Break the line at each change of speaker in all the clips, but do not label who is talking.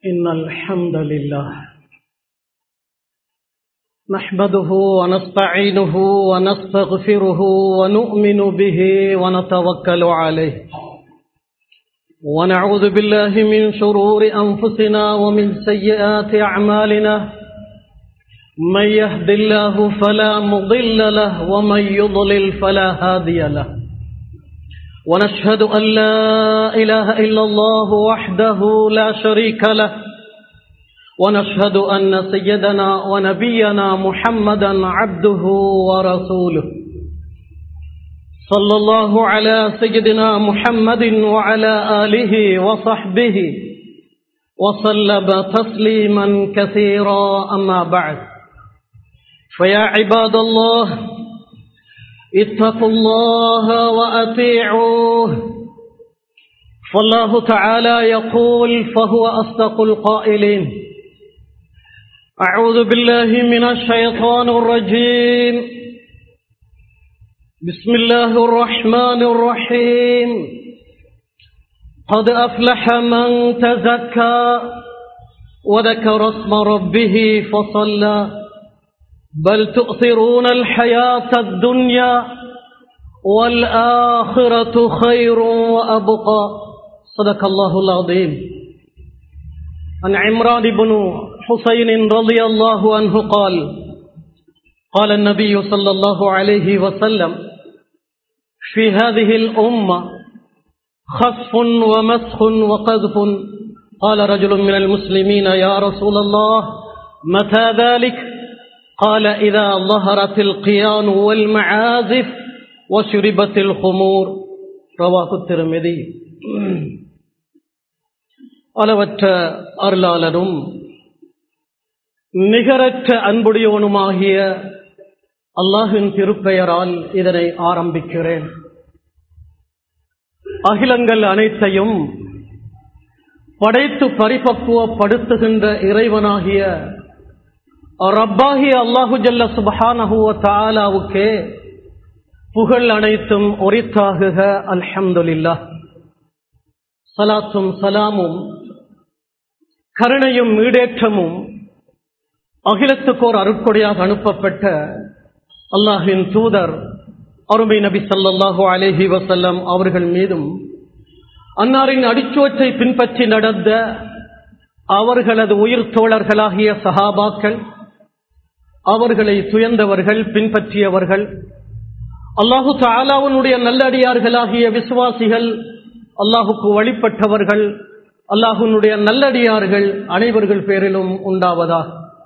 إن الحمد لله نحمده ونستعينه ونستغفره ونؤمن به ونتوكل عليه ونعوذ بالله من شرور أنفسنا ومن سيئات أعمالنا من يهد الله فلا مضل له ومن يضلل فلا هادي له ونشهد أن لا إله إلا الله وحده لا شريك له ونشهد أن سيدنا ونبينا محمدا عبده ورسوله صلى الله على سيدنا محمد وعلى آله وصحبه وسلم تسليما كثيرا أما بعد فيا عباد الله اتقوا الله وأطيعوه فالله تعالى يقول فهو أصدق القائلين أعوذ بالله من الشيطان الرجيم بسم الله الرحمن الرحيم قد أفلح من تزكى وذكر اسم ربه فصلى بل تؤثرون الحياة الدنيا والآخرة خير وأبقى صدق الله العظيم عن عمران بن حسين رضي الله عنه قال قال النبي صلى الله عليه وسلم في هذه الأمة خصف ومسخ وقذف قال رجل من المسلمين يا رسول الله متى ذلك قال إذا ظهرت القيان والمعازف وشربت الخمور رواه الترمذي அளவற்ற அருளாளரும் நிகரற்ற அன்புடையவனுமாகிய அல்லாஹின் திருப்பெயரால் இதனை ஆரம்பிக்கிறேன் அகிலங்கள் அனைத்தையும் படைத்து பரிபக்குவப்படுத்துகின்ற இறைவனாகிய ரப்பாகி அல்லாஹு ஜல்ல சுபஹானஹுவ தாலாவுக்கே புகழ் அனைத்தும் ஒரித்தாகுக அல்ஹம்துலில்லா சலாத்தும் சலாமும் கருணையும் ஈடேற்றமும் அகிலத்துக்கோர் அருட்கொடையாக அனுப்பப்பட்ட அல்லாஹின் தூதர் அருமை நபி சல்லாஹூ அலேஹி வசல்லம் அவர்கள் மீதும் அன்னாரின் அடிச்சுவற்றை பின்பற்றி நடந்த அவர்களது உயிர் தோழர்களாகிய சஹாபாக்கள் அவர்களை துயர்ந்தவர்கள் பின்பற்றியவர்கள் அல்லாஹு தாலாவுனுடைய நல்லடியார்களாகிய விசுவாசிகள் அல்லாஹுக்கு வழிபட்டவர்கள் அல்லாஹுனுடைய நல்லடியார்கள் அனைவர்கள் பேரிலும் உண்டாவதா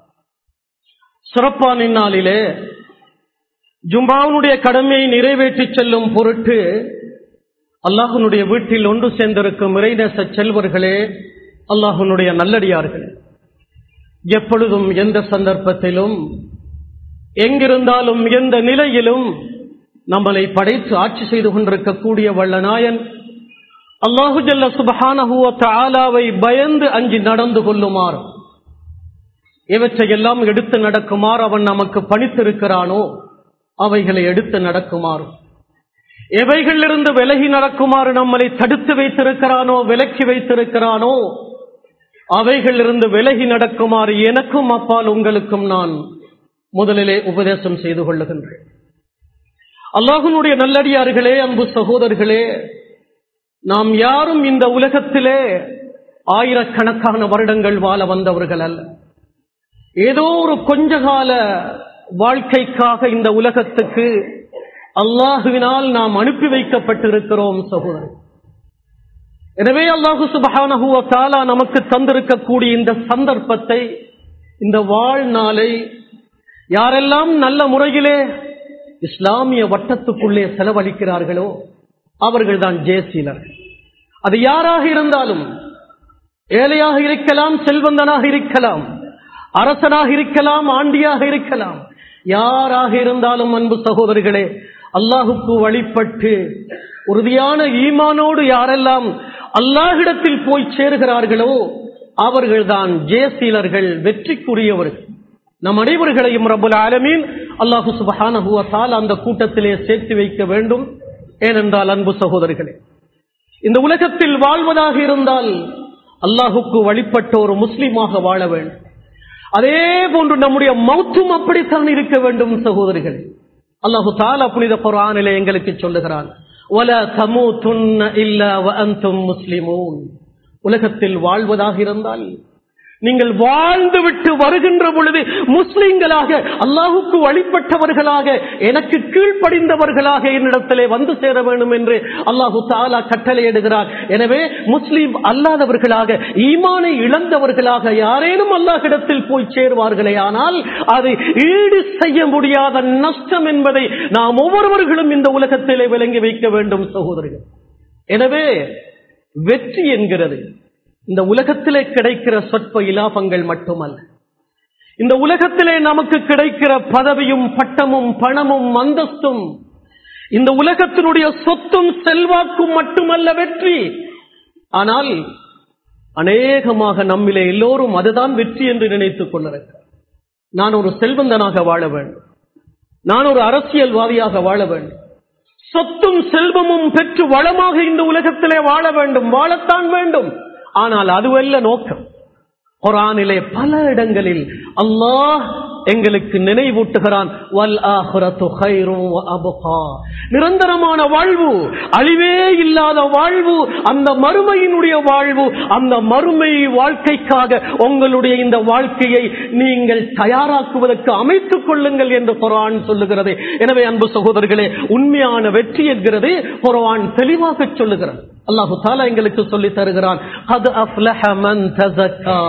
சிறப்பான நாளிலே ஜும்பாவுனுடைய கடமையை நிறைவேற்றி செல்லும் பொருட்டு அல்லாஹுனுடைய வீட்டில் ஒன்று சேர்ந்திருக்கும் இறைநேச செல்வர்களே அல்லாஹுனுடைய நல்லடியார்கள் எப்பொழுதும் எந்த சந்தர்ப்பத்திலும் எங்கிருந்தாலும் எந்த நிலையிலும் நம்மளை படைத்து ஆட்சி செய்து கொண்டிருக்கக்கூடிய வல்லநாயன் அல்லாஹு ஜல்ல சுபஹானஹுவ தாலாவை பயந்து அஞ்சி நடந்து கொள்ளுமாறு இவற்றையெல்லாம் எடுத்து நடக்குமாறு அவன் நமக்கு பணித்திருக்கிறானோ அவைகளை எடுத்து நடக்குமாறு எவைகளிலிருந்து விலகி நடக்குமாறு நம்மளை தடுத்து வைத்திருக்கிறானோ விலக்கி வைத்திருக்கிறானோ அவைகளிலிருந்து விலகி நடக்குமாறு எனக்கும் அப்பால் உங்களுக்கும் நான் முதலிலே உபதேசம் செய்து கொள்ளுகின்றேன் அல்லாஹனுடைய நல்லடியார்களே அன்பு சகோதரர்களே நாம் யாரும் இந்த உலகத்திலே ஆயிரக்கணக்கான வருடங்கள் வாழ வந்தவர்கள் அல்ல ஏதோ ஒரு கொஞ்ச கால வாழ்க்கைக்காக இந்த உலகத்துக்கு அல்லாஹுவினால் நாம் அனுப்பி வைக்கப்பட்டிருக்கிறோம் சகோதரர் எனவே அல்லாஹு சுபஹானஹுவத்தாலா நமக்கு தந்திருக்கக்கூடிய இந்த சந்தர்ப்பத்தை இந்த வாழ்நாளை யாரெல்லாம் நல்ல முறையிலே இஸ்லாமிய வட்டத்துக்குள்ளே செலவழிக்கிறார்களோ அவர்கள் தான் ஜேசீலர்கள் அது யாராக இருந்தாலும் ஏழையாக இருக்கலாம் செல்வந்தனாக இருக்கலாம் அரசனாக இருக்கலாம் ஆண்டியாக இருக்கலாம் யாராக இருந்தாலும் அன்பு சகோதரர்களே அல்லாஹுக்கு வழிபட்டு உறுதியான ஈமானோடு யாரெல்லாம் அல்லாஹிடத்தில் போய் சேருகிறார்களோ அவர்கள்தான் ஜேசீலர்கள் வெற்றிக்குரியவர்கள் நம் அனைவர்களையும் ரபுல் ஆலமீன் அல்லாஹு சுபஹானஹுவத்தால் அந்த கூட்டத்திலே சேர்த்து வைக்க வேண்டும் ஏனென்றால் அன்பு சகோதரர்களே இந்த உலகத்தில் வாழ்வதாக இருந்தால் அல்லாஹுக்கு வழிபட்ட ஒரு முஸ்லீமாக வாழ வேண்டும் அதே போன்று நம்முடைய மௌத்தும் அப்படித்தான் இருக்க வேண்டும் சகோதரிகள் அல்லாஹு தாலா புனித குரானிலே எங்களுக்கு சொல்லுகிறான் وَلَا تَمُوتُنَّ إِلَّا وَأَنْتُمْ مُسْلِمُونَ உலகத்தில் வாழ்வதாக இருந்தால் நீங்கள் வாழ்ந்து விட்டு வருகின்ற பொழுது முஸ்லிம்களாக அல்லாஹுக்கு வழிபட்டவர்களாக எனக்கு கீழ்ப்படிந்தவர்களாக என்னிடத்திலே வந்து சேர வேண்டும் என்று அல்லாஹு தாலா கட்டளையிடுகிறார் எனவே முஸ்லிம் அல்லாதவர்களாக ஈமானை இழந்தவர்களாக யாரேனும் அல்லாஹிடத்தில் போய் சேர்வார்களே ஆனால் அது ஈடு செய்ய முடியாத நஷ்டம் என்பதை நாம் ஒவ்வொருவர்களும் இந்த உலகத்திலே விளங்கி வைக்க வேண்டும் சகோதரர்கள் எனவே வெற்றி என்கிறது இந்த உலகத்திலே கிடைக்கிற சொற்ப இலாபங்கள் மட்டுமல்ல இந்த உலகத்திலே நமக்கு கிடைக்கிற பதவியும் பட்டமும் பணமும் அந்தஸ்தும் இந்த உலகத்தினுடைய சொத்தும் செல்வாக்கும் மட்டுமல்ல வெற்றி ஆனால் அநேகமாக நம்மிலே எல்லோரும் அதுதான் வெற்றி என்று நினைத்துக் கொண்டிருக்கிறார் நான் ஒரு செல்வந்தனாக வாழ வேண்டும் நான் ஒரு அரசியல்வாதியாக வாழ வேண்டும் சொத்தும் செல்வமும் பெற்று வளமாக இந்த உலகத்திலே வாழ வேண்டும் வாழத்தான் வேண்டும் ஆனால் அதுவல்ல நோக்கம் குரானிலே பல இடங்களில் அல்லாஹ் எங்களுக்கு நினைவூட்டுகிறான் வல் ஆஹிரத்து கைரும் அபுகா நிரந்தரமான வாழ்வு அழிவே இல்லாத வாழ்வு அந்த மறுமையினுடைய வாழ்வு அந்த மறுமை வாழ்க்கைக்காக உங்களுடைய இந்த வாழ்க்கையை நீங்கள் தயாராக்குவதற்கு அமைத்துக் கொள்ளுங்கள் என்று குரான் சொல்லுகிறது எனவே அன்பு சகோதரர்களே உண்மையான வெற்றி என்கிறது குரான் தெளிவாக சொல்லுகிறது அல்லாஹு தாலா எங்களுக்கு சொல்லி தருகிறான் அது அஃப்லஹ மன் தஸக்கா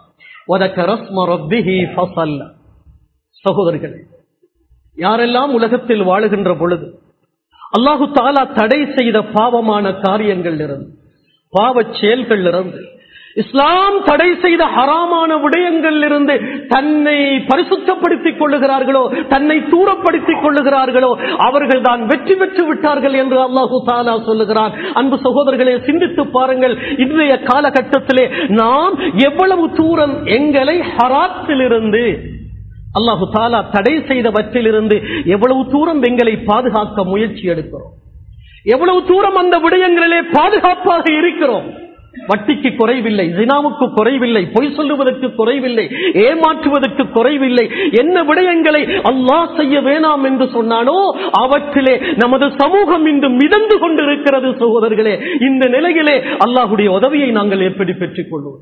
வதக்கர ஸ்ம ரப்பிஹி ஃபஸல்ல சகோதரர்களே யாரெல்லாம் உலகத்தில் வாழுகின்ற பொழுது அல்லாஹு தாலா தடை செய்த பாவமான காரியங்கள் இருந்து பாவச் செயல்கள் இருந்து இஸ்லாம் தடை செய்த ஹராமான விடயங்கள் இருந்து தன்னை பரிசுத்தப்படுத்திக் கொள்ளுகிறார்களோ தன்னை தூரப்படுத்திக் கொள்ளுகிறார்களோ அவர்கள் தான் வெற்றி பெற்று விட்டார்கள் என்று அல்லாஹு தாலா சொல்லுகிறார் அன்பு சகோதரர்களே சிந்தித்து பாருங்கள் இன்றைய காலகட்டத்திலே நாம் எவ்வளவு தூரம் எங்களை ஹராத்திலிருந்து அல்லாஹு தாலா தடை செய்தவற்றிலிருந்து எவ்வளவு தூரம் எங்களை பாதுகாக்க முயற்சி எடுக்கிறோம் எவ்வளவு தூரம் அந்த விடயங்களிலே பாதுகாப்பாக இருக்கிறோம் வட்டிக்கு குறைவில்லை ஜினாவுக்கு குறைவில்லை பொய் சொல்லுவதற்கு குறைவில்லை ஏமாற்றுவதற்கு குறைவில்லை என்ன விடயங்களை அல்லாஹ் செய்ய வேணாம் என்று சொன்னானோ அவற்றிலே நமது சமூகம் இன்று மிதந்து கொண்டிருக்கிறது சகோதரர்களே இந்த நிலையிலே அல்லாஹுடைய உதவியை நாங்கள் எப்படி பெற்றுக் கொள்வோம்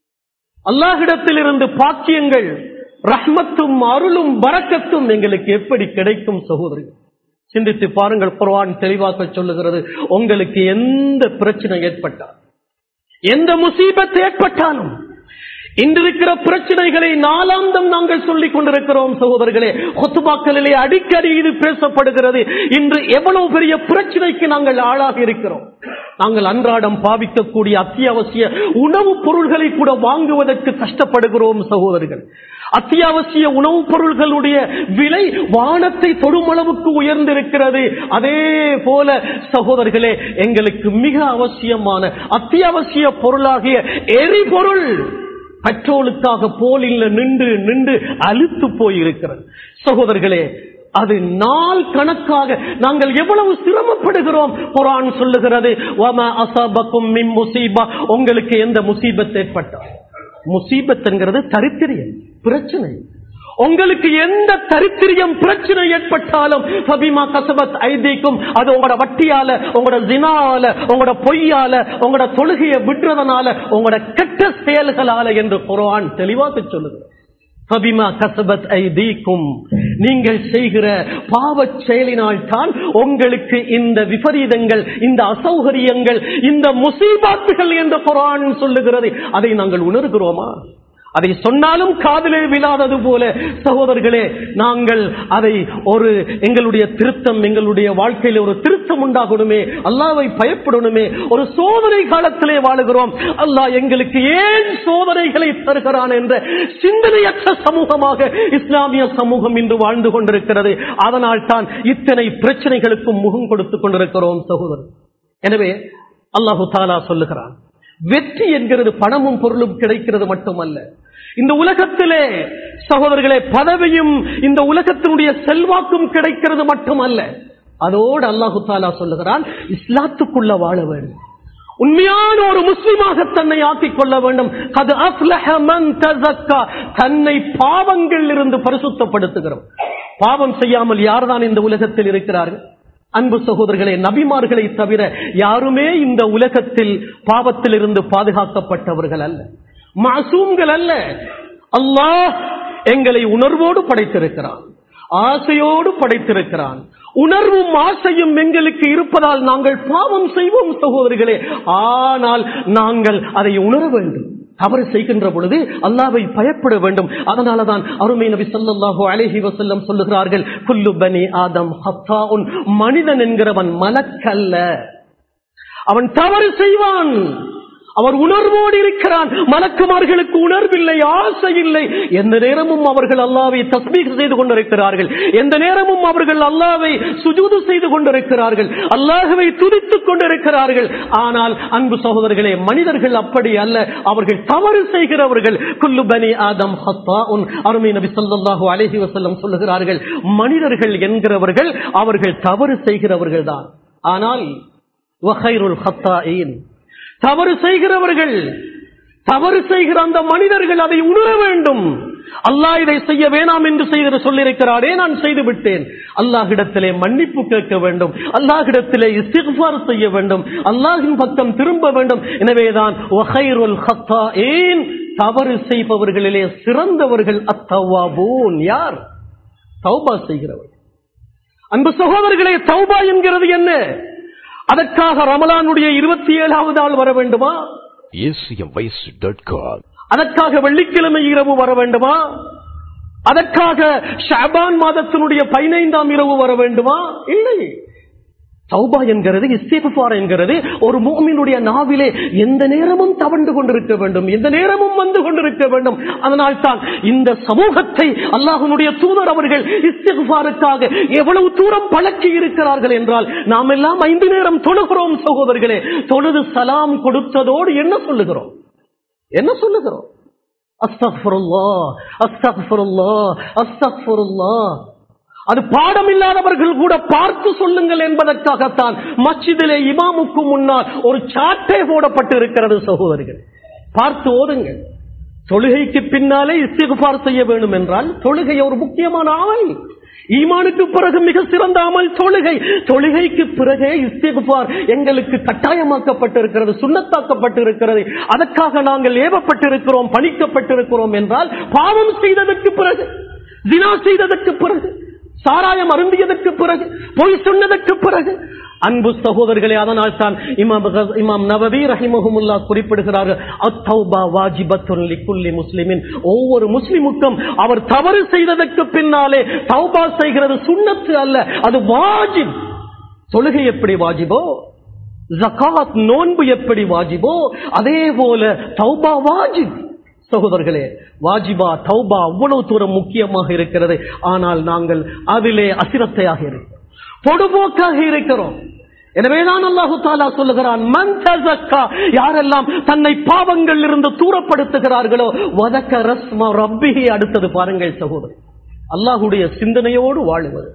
அல்லாஹிடத்திலிருந்து பாக்கியங்கள் ரஹ்மத்தும் அருளும் பறக்கத்தும் எங்களுக்கு எப்படி கிடைக்கும் சகோதரர்கள் சிந்தித்து பாருங்கள் குர்ஆன் தெளிவாக சொல்லுகிறது உங்களுக்கு எந்த பிரச்சனை ஏற்பட்டால் எந்த முசீபத் ஏற்பட்டாலும் இன்றிருக்கிற பிரச்சனைகளை நாளாந்தம் நாங்கள் சொல்லிக் கொண்டிருக்கிறோம் சகோதரர்களே கொத்துபாக்களிலே அடிக்கடி இது பேசப்படுகிறது இன்று எவ்வளவு பெரிய பிரச்சனைக்கு நாங்கள் ஆளாக இருக்கிறோம் நாங்கள் அன்றாடம் பாவிக்கக்கூடிய அத்தியாவசிய உணவுப் பொருள்களை கூட வாங்குவதற்கு கஷ்டப்படுகிறோம் சகோதரர்கள் அத்தியாவசிய உணவுப் பொருள்களுடைய விலை வானத்தை தொடும் அளவுக்கு உயர்ந்திருக்கிறது அதே போல சகோதரர்களே எங்களுக்கு மிக அவசியமான அத்தியாவசிய பொருளாகிய எரிபொருள் பெட்ரோலுக்காக போலில் நின்று நின்று அழுத்து போயிருக்கிறது சகோதரர்களே அது நாள் கணக்காக நாங்கள் எவ்வளவு சிரமப்படுகிறோம் குரான் சொல்லுகிறது "வமா அஸாபக்கும் மின் முஸீபா." உங்களுக்கு எந்த முசீபத் ஏற்பட்டால் முசீபத் என்கிறது தரித்திரியம் பிரச்சனை உங்களுக்கு எந்த தரித்திரியம் பிரச்சனை ஏற்பட்டாலும் ஃபபிமா கசபத் ஐதீக்கும் அது உங்களோட வட்டியால உங்களோட ஜினால உங்களோட பொய்யால உங்களோட தொழுகையை விடுறதுனால உங்களோட கெட்ட செயல்களால என்று குர்ஆன் தெளிவாக சொல்லுது ஃபபிமா கசபத் ஐதீக்கும் நீங்கள் செய்கிற பாவச் செயலினால் தான் உங்களுக்கு இந்த விபரீதங்கள் இந்த அசௌகரியங்கள் இந்த முசீபாத்துகள் என்று குர்ஆன் சொல்லுகிறது அதை நாங்கள் உணர்கிறோமா அதை சொன்னாலும் காதிலே விழாதது போல சகோதரர்களே நாங்கள் அதை ஒரு எங்களுடைய திருத்தம் எங்களுடைய வாழ்க்கையில ஒரு திருத்தம் உண்டாகணுமே அல்லாவை பயப்படணுமே ஒரு சோதனை காலத்திலே வாழுகிறோம் அல்லாஹ் எங்களுக்கு ஏன் சோதனைகளை தருகிறான் என்ற சிந்தனையற்ற சமூகமாக இஸ்லாமிய சமூகம் இன்று வாழ்ந்து கொண்டிருக்கிறது அதனால் தான் இத்தனை பிரச்சனைகளுக்கும் முகம் கொடுத்துக் கொண்டிருக்கிறோம் சகோதரர் எனவே அல்லாஹு தாலா சொல்லுகிறான் வெற்றி என்கிறது பணமும் பொருளும் கிடைக்கிறது மட்டுமல்ல இந்த உலகத்திலே சகோதரர்களே பதவியும் இந்த உலகத்தினுடைய செல்வாக்கும் கிடைக்கிறது மட்டுமல்ல அதோடு அல்லாஹு தாலா சொல்லுகிறான் இஸ்லாத்துக்குள்ள வாழ வேண்டும் உண்மையான ஒரு முஸ்லிமாக தன்னை ஆக்கிக் கொள்ள வேண்டும் அது அஸ்லஹ மன் தஸக்கா. தன்னை பாவங்கள் இருந்து பரிசுத்தப்படுத்துகிறோம் பாவம் செய்யாமல் யார்தான் இந்த உலகத்தில் இருக்கிறார்கள் அன்பு சகோதரர்களே நபிமார்களை தவிர யாருமே இந்த உலகத்தில் பாவத்தில் இருந்து பாதுகாக்கப்பட்டவர்கள் அல்ல மாசூம்கள் அல்ல அல்லாஹ் எங்களை உணர்வோடு படைத்திருக்கிறான் ஆசையோடு படைத்திருக்கிறான் உணர்வும் ஆசையும் எங்களுக்கு இருப்பதால் நாங்கள் பாவம் செய்வோம் சகோதரிகளே ஆனால் நாங்கள் அதை உணர வேண்டும் தவறு செய்கின்ற பொழுது அல்லாவை பயப்பட வேண்டும் அதனாலதான் அருமை நபி ஸல்லல்லாஹு அலைஹி வஸல்லம் சொல்லுகிறார்கள் குல்லு பனி ஆதம் ஹத்தாஉன் மனிதன் என்கிறவன் மலக்கல்ல அவன் தவறு செய்வான் அவர் உணர்வோடு இருக்கிறான் மலக்குமார்களுக்கு உணர்வில்லை ஆசை இல்லை எந்த நேரமும் அவர்கள் அல்லாவை தஸ்மீக் செய்து கொண்டிருக்கிறார்கள் எந்த நேரமும் அவர்கள் அல்லாவை சுஜூது செய்து கொண்டிருக்கிறார்கள் அல்லாஹுவை துதித்துக் கொண்டிருக்கிறார்கள் ஆனால் அன்பு சகோதரர்களே மனிதர்கள் அப்படி அல்ல அவர்கள் தவறு செய்கிறவர்கள் குல்லு பனி ஆதம் ஹத்தாஉன் அருமை நபி ஸல்லல்லாஹு அலைஹி வஸல்லம் சொல்லுகிறார்கள் மனிதர்கள் என்கிறவர்கள் அவர்கள் தவறு செய்கிறவர்கள் தான் ஆனால் வஹைருல் ஹத்தாயின் தவறு செய்கிறவர்கள் தவறு செய்கிற அந்த மனிதர்கள் அதை உணர வேண்டும் அல்லாஹ் இதை செய்ய வேணாம் என்று செய்து சொல்லியிருக்கிறாரே நான் செய்து விட்டேன் அல்லாஹிடத்திலே மன்னிப்பு கேட்க வேண்டும் அல்லாஹிடத்திலே இஸ்திக்ஃபார் செய்ய வேண்டும் அல்லாஹின் பக்கம் திரும்ப வேண்டும் எனவேதான் வஹைருல் ஹத்தாயின் தவறு செய்பவர்களிலே சிறந்தவர்கள் அத்தவாபூன் யார் தௌபா செய்கிறவர்கள் அன்பு சகோதரர்களே தௌபா என்கிறது என்ன அதற்காக ரமலானுடைய இருபத்தி ஏழாவது நாள் வர வேண்டுமா
acmvoice.com.
அதற்காக வெள்ளிக்கிழமை இரவு வர வேண்டுமா அதற்காக ஷாபான் மாதத்தினுடைய பதினைந்தாம் இரவு வர வேண்டுமா இல்லை தௌபா என்கிறது இஸ்திஃபார் என்கிறது ஒரு மூமினுடைய நாவிலே எந்த நேரமும் தவண்டு கொண்டிருக்க வேண்டும் எந்த நேரமும் வந்து கொண்டிருக்க வேண்டும் அதனால் தான் இந்த சமூகத்தை அல்லாஹனுடைய தூதர் அவர்கள் இஸ்திஃபாருக்காக எவ்வளவு தூரம் பழக்கி இருக்கிறார்கள் என்றால் நாம் எல்லாம் ஐந்து நேரம் தொழுகிறோம் சகோதரர்களே தொழுது சலாம் கொடுத்ததோடு என்ன சொல்லுகிறோம் என்ன சொல்லுகிறோம் அஸ்தக்ஃபிருல்லா அஸ்தக்ஃபிருல்லா அஸ்தக்ஃபிருல்லா அது பாடம் இல்லாதவர்கள் கூட பார்த்து சொல்லுங்கள் என்பதற்காகத்தான் மஸ்ஜிதிலே இமாமுக்கு முன்னால் ஒரு சாட்டை போடப்பட்டு இருக்கிறது சகோதரிகள் பார்த்து ஓதுங்கள் தொழுகைக்கு பின்னாலே இஸ்திகுபார் செய்ய வேண்டும் என்றால் தொழுகை ஒரு முக்கியமான அமல் ஈமானுக்கு பிறகு மிக சிறந்த அமல் தொழுகை தொழுகைக்கு பிறகே இஸ்திகுபார் எங்களுக்கு கட்டாயமாக்கப்பட்டிருக்கிறது சுண்ணத்தாக்கப்பட்டிருக்கிறது அதற்காக நாங்கள் ஏவப்பட்டிருக்கிறோம் பணிக்கப்பட்டிருக்கிறோம் என்றால் பாவம் செய்ததற்கு பிறகு தினா செய்ததற்கு பிறகு சாராயம் அருந்தியதற்கு பிறகு பொய் சொன்னதற்கு பிறகு அன்பு சகோதரர்களே அதனால் தான் இமாம் கஸ்- இமாம் நவவி ரஹிமஹமுல்லா குறிப்பிடுகிறார்கள் அத்தௌபா வாஜிபத்துன் லிக்குல்லி முஸ்லிமின் ஒவ்வொரு முஸ்லிமுக்கும் அவர் தவறு செய்ததற்கு பின்னாலே தௌபா செய்கிறது சுன்னத்து அல்ல அது வாஜிப் தொழுகை எப்படி வாஜிபோ ஜகாத் நோன்பு எப்படி வாஜிபோ அதே போல தௌபா வாஜிப் சகோதரர்களே வாஜிபா தௌபா அவ்வளவு தூரம் முக்கியமாக இருக்கிறது ஆனால் நாங்கள் அதிலே அசிரத்தையாக இருக்கிறோம் பொடுபோக்காக இருக்கிறோம் எனவேதான் அல்லாஹு தாலா சொல்லுகிறான் மன் தஸக்கா யாரெல்லாம் தன்னை பாவங்கள் இருந்து தூரப்படுத்துகிறார்களோ வதக்க ரஸ்ம ரப்பிஹி அடுத்தது பாருங்கள் சகோதரர் அல்லாஹுடைய சிந்தனையோடு வாழுவது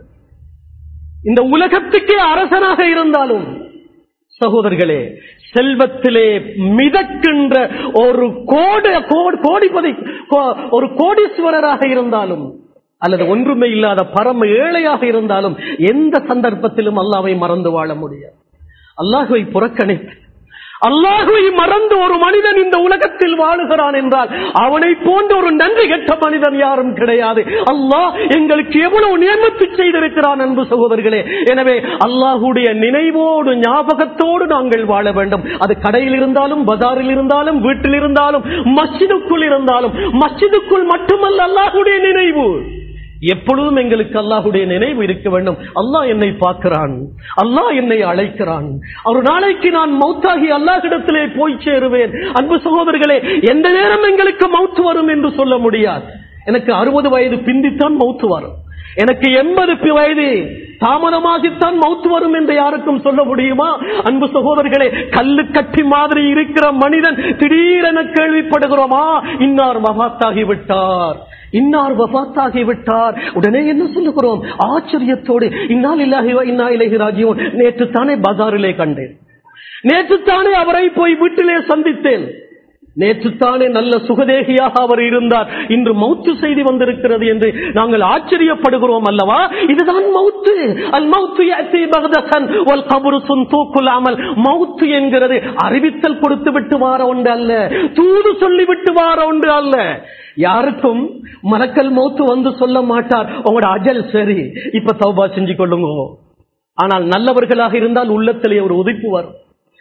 இந்த உலகத்துக்கே அரசனாக இருந்தாலும் சகோதரர்களே செல்வத்திலே மிதக்கின்ற ஒரு கோடி கோடி- கோடிபதி கோ- ஒரு கோடீஸ்வரராக இருந்தாலும் அல்லது ஒன்றுமே இல்லாத பரம ஏழையாக இருந்தாலும் எந்த சந்தர்ப்பத்திலும் அல்லாவை மறந்து வாழ முடியாது அல்லாஹுவை புறக்கணித்து அல்லாஹுவை மறந்து ஒரு மனிதன் இந்த உலகத்தில் வாழுகிறான் என்றால் அவனை போன்ற ஒரு நன்றி கெட்ட மனிதன் யாரும் கிடையாது அல்லாஹ் எங்களுக்கு எவ்வளவு நியமித்து செய்திருக்கிறான் அன்பு சகோதரர்களே எனவே அல்லாஹுடைய நினைவோடு ஞாபகத்தோடு நாங்கள் வாழ வேண்டும் அது கடையில் இருந்தாலும் பஜாரில் இருந்தாலும் வீட்டில் இருந்தாலும் மஸ்ஜிதுக்குள் இருந்தாலும் மஸ்ஜிதுக்குள் மட்டுமல்ல அல்லாஹுடைய நினைவு எப்பொழுதும் எங்களுக்கு அல்லாஹுடைய நினைவு இருக்க வேண்டும் அல்லாஹ் என்னை பார்க்கிறான் அல்லாஹ் என்னை அழைக்கிறான் ஒரு நாளைக்கு நான் மௌத்தாகி அல்லாஹிடத்திலே போய் சேருவேன் அன்பு சகோதரர்களே எந்த நேரம் எங்களுக்கு மௌத்து வரும் என்று சொல்ல முடியாது எனக்கு அறுபது வயது பிந்தித்தான் மௌத்து வரும் எனக்கு எண்பது வயது தாமதமாகித்தான் மௌத்து வரும் என்று யாருக்கும் சொல்ல முடியுமா அன்பு சகோதரர்களே கல்லு கட்டி மாதிரி இருக்கிற மனிதன் திடீரென கேள்விப்படுகிறோமா இன்னார் மகாத்தாகி விட்டார் இன்னார் வபாத்தாகி விட்டார் உடனே என்ன சொல்லுகிறோம் ஆச்சரியத்தோடு இன்னால் இல்லாஹி இன்னா இலகி ராஜியோன் நேற்று தானே பஜாரிலே கண்டேன் நேற்றுத்தானே அவரை போய் வீட்டிலே சந்தித்தேன் நேற்றுத்தானே நல்ல சுகதேகியாக அவர் இருந்தார் இன்று மௌத்து செய்தி வந்திருக்கிறது என்று நாங்கள் ஆச்சரியப்படுகிறோம் அல்லவா இதுதான் மௌத்து அல் மௌத்து யஅதி பக்தத்தன் வல் கப்ரு சுந்தூக்குல் அமல் மௌத்து என்கிறது அறிவித்தல் கொடுத்து விட்டு வார ஒன்று அல்ல தூது சொல்லி விட்டு வார ஒன்று அல்ல யாருக்கும் மலக்கல் மௌத்து வந்து சொல்ல மாட்டார் உங்களோட அஜல் சரி இப்ப தௌபா செஞ்சு கொள்ளுங்க ஆனால் நல்லவர்களாக இருந்தால் உள்ளத்திலே ஒரு உதிப்பு வரும்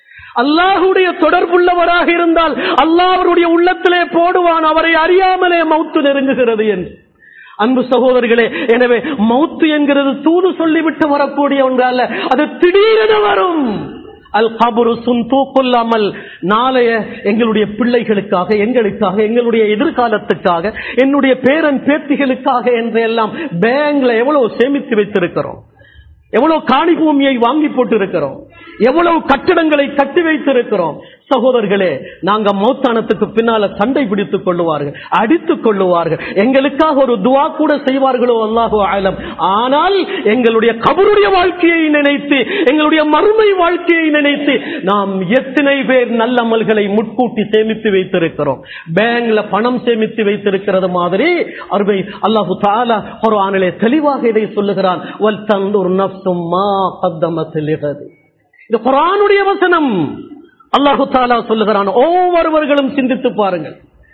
அல்லாஹுடைய தொடர்புள்ளவராக இருந்தால் அல்லாஹ் அவருடைய உள்ளத்திலே போடுவான் அவரை அறியாமலே மௌத்து நெருங்குகிறது என்று அன்பு சகோதரர்களே எனவே மௌத்து என்கிறது தூது சொல்லிவிட்டு வரக்கூடிய ஒன்று அல்ல அது திடீரென வரும் அல் கபுரு சுந்தூக்குல்லாமல் நாளைய எங்களுடைய பிள்ளைகளுக்காக எங்களுக்காக எங்களுடைய எதிர்காலத்துக்காக என்னுடைய பேரன் பேத்திகளுக்காக என்றெல்லாம் பேங்க்ல எவ்வளவு சேமித்து வைத்திருக்கிறோம் எவ்வளவு காணி பூமியை வாங்கி போட்டு இருக்கிறோம் எவ்வளவு கட்டிடங்களை கட்டி வைத்திருக்கிறோம் சகோதரர்களே நாங்க மௌத்தானத்துக்கு பின்னால சண்டை பிடித்துக் கொள்ளுவார்கள் அடித்துக் கொள்ளுவார்கள் எங்களுக்காக ஒரு துவா கூட செய்வார்களோ அல்லாஹோ ஆலம் ஆனால் எங்களுடைய கபருடைய வாழ்க்கையை நினைத்து எங்களுடைய மறுமை வாழ்க்கையை நினைத்து நாம் எத்தனை பேர் நல்ல அமல்களை முட்கூட்டி சேமித்து வைத்திருக்கிறோம் பேங்க்ல பணம் சேமித்து வைத்திருக்கிறது மாதிரி அருமை அல்லாஹு தாலா ஒரு ஆணிலே தெளிவாக இதை சொல்லுகிறான் வல் தந்தூர் நப்சும் மா கத்தமத்தில் இது குரானுடைய வசனம் அல்லாஹு தாலா சொல்லுகிறான் ஒவ்வொருவர்களும் சிந்தித்து பாருங்கள்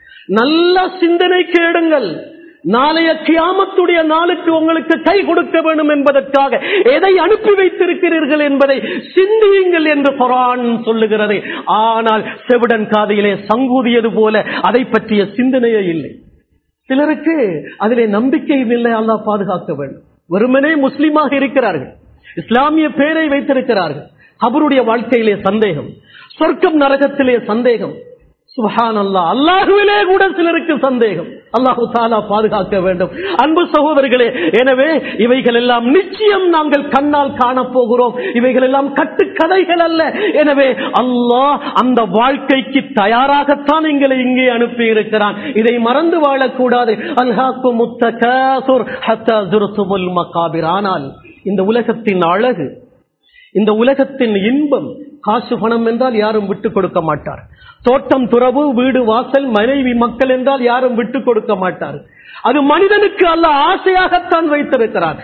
நல்ல சிந்தனை கேடுங்கள் நாளைய கியாமத்துடைய நாளுக்கு உங்களுக்கு கை கொடுக்க வேண்டும் என்பதற்காக எதை அனுப்பி வைத்திருக்கிறீர்கள் என்பதை சிந்தியுங்கள் என்று குரான் சொல்லுகிறது ஆனால் செவிடன் காதையிலே சங்கூதியது போல அதை பற்றிய சிந்தனையே இல்லை சிலருக்கு அதிலே நம்பிக்கையும் இல்லை அல்லாஹ் பாதுகாக்க வேண்டும் வெறுமனே முஸ்லீமாக இருக்கிறார்கள் இஸ்லாமிய பேரை வைத்திருக்கிறார்கள் அவருடைய வாழ்க்கையிலே சந்தேகம் சொர்க்கம் நரகத்திலே சந்தேகம் சுஹான் அல்லா அல்லாஹுவிலே கூட சிலருக்கு சந்தேகம் அல்லாஹு தாலா பாதுகாக்க வேண்டும் அன்பு சகோதரர்களே எனவே இவைகள் எல்லாம் நிச்சயம் நாங்கள் கண்ணால் காணப்போகிறோம் இவைகள் எல்லாம் கட்டுக்கதைகள் அல்ல எனவே அல்லாஹ் அந்த வாழ்க்கைக்கு தயாராகத்தான் எங்களை இங்கே அனுப்பி இருக்கிறான் இதை மறந்து வாழக்கூடாது அல்ஹாக்கு முத்தூர் மக்காபிர் ஆனால் இந்த உலகத்தின் அழகு இந்த உலகத்தின் இன்பம் காசு பணம் என்றால் யாரும் விட்டுக் கொடுக்க மாட்டார் தோட்டம் துறவு வீடு வாசல் மனைவி மக்கள் என்றால் யாரும் விட்டுக் கொடுக்க மாட்டார் அது மனிதனுக்கு அல்ல ஆசையாகத்தான் வைத்திருக்கிறார்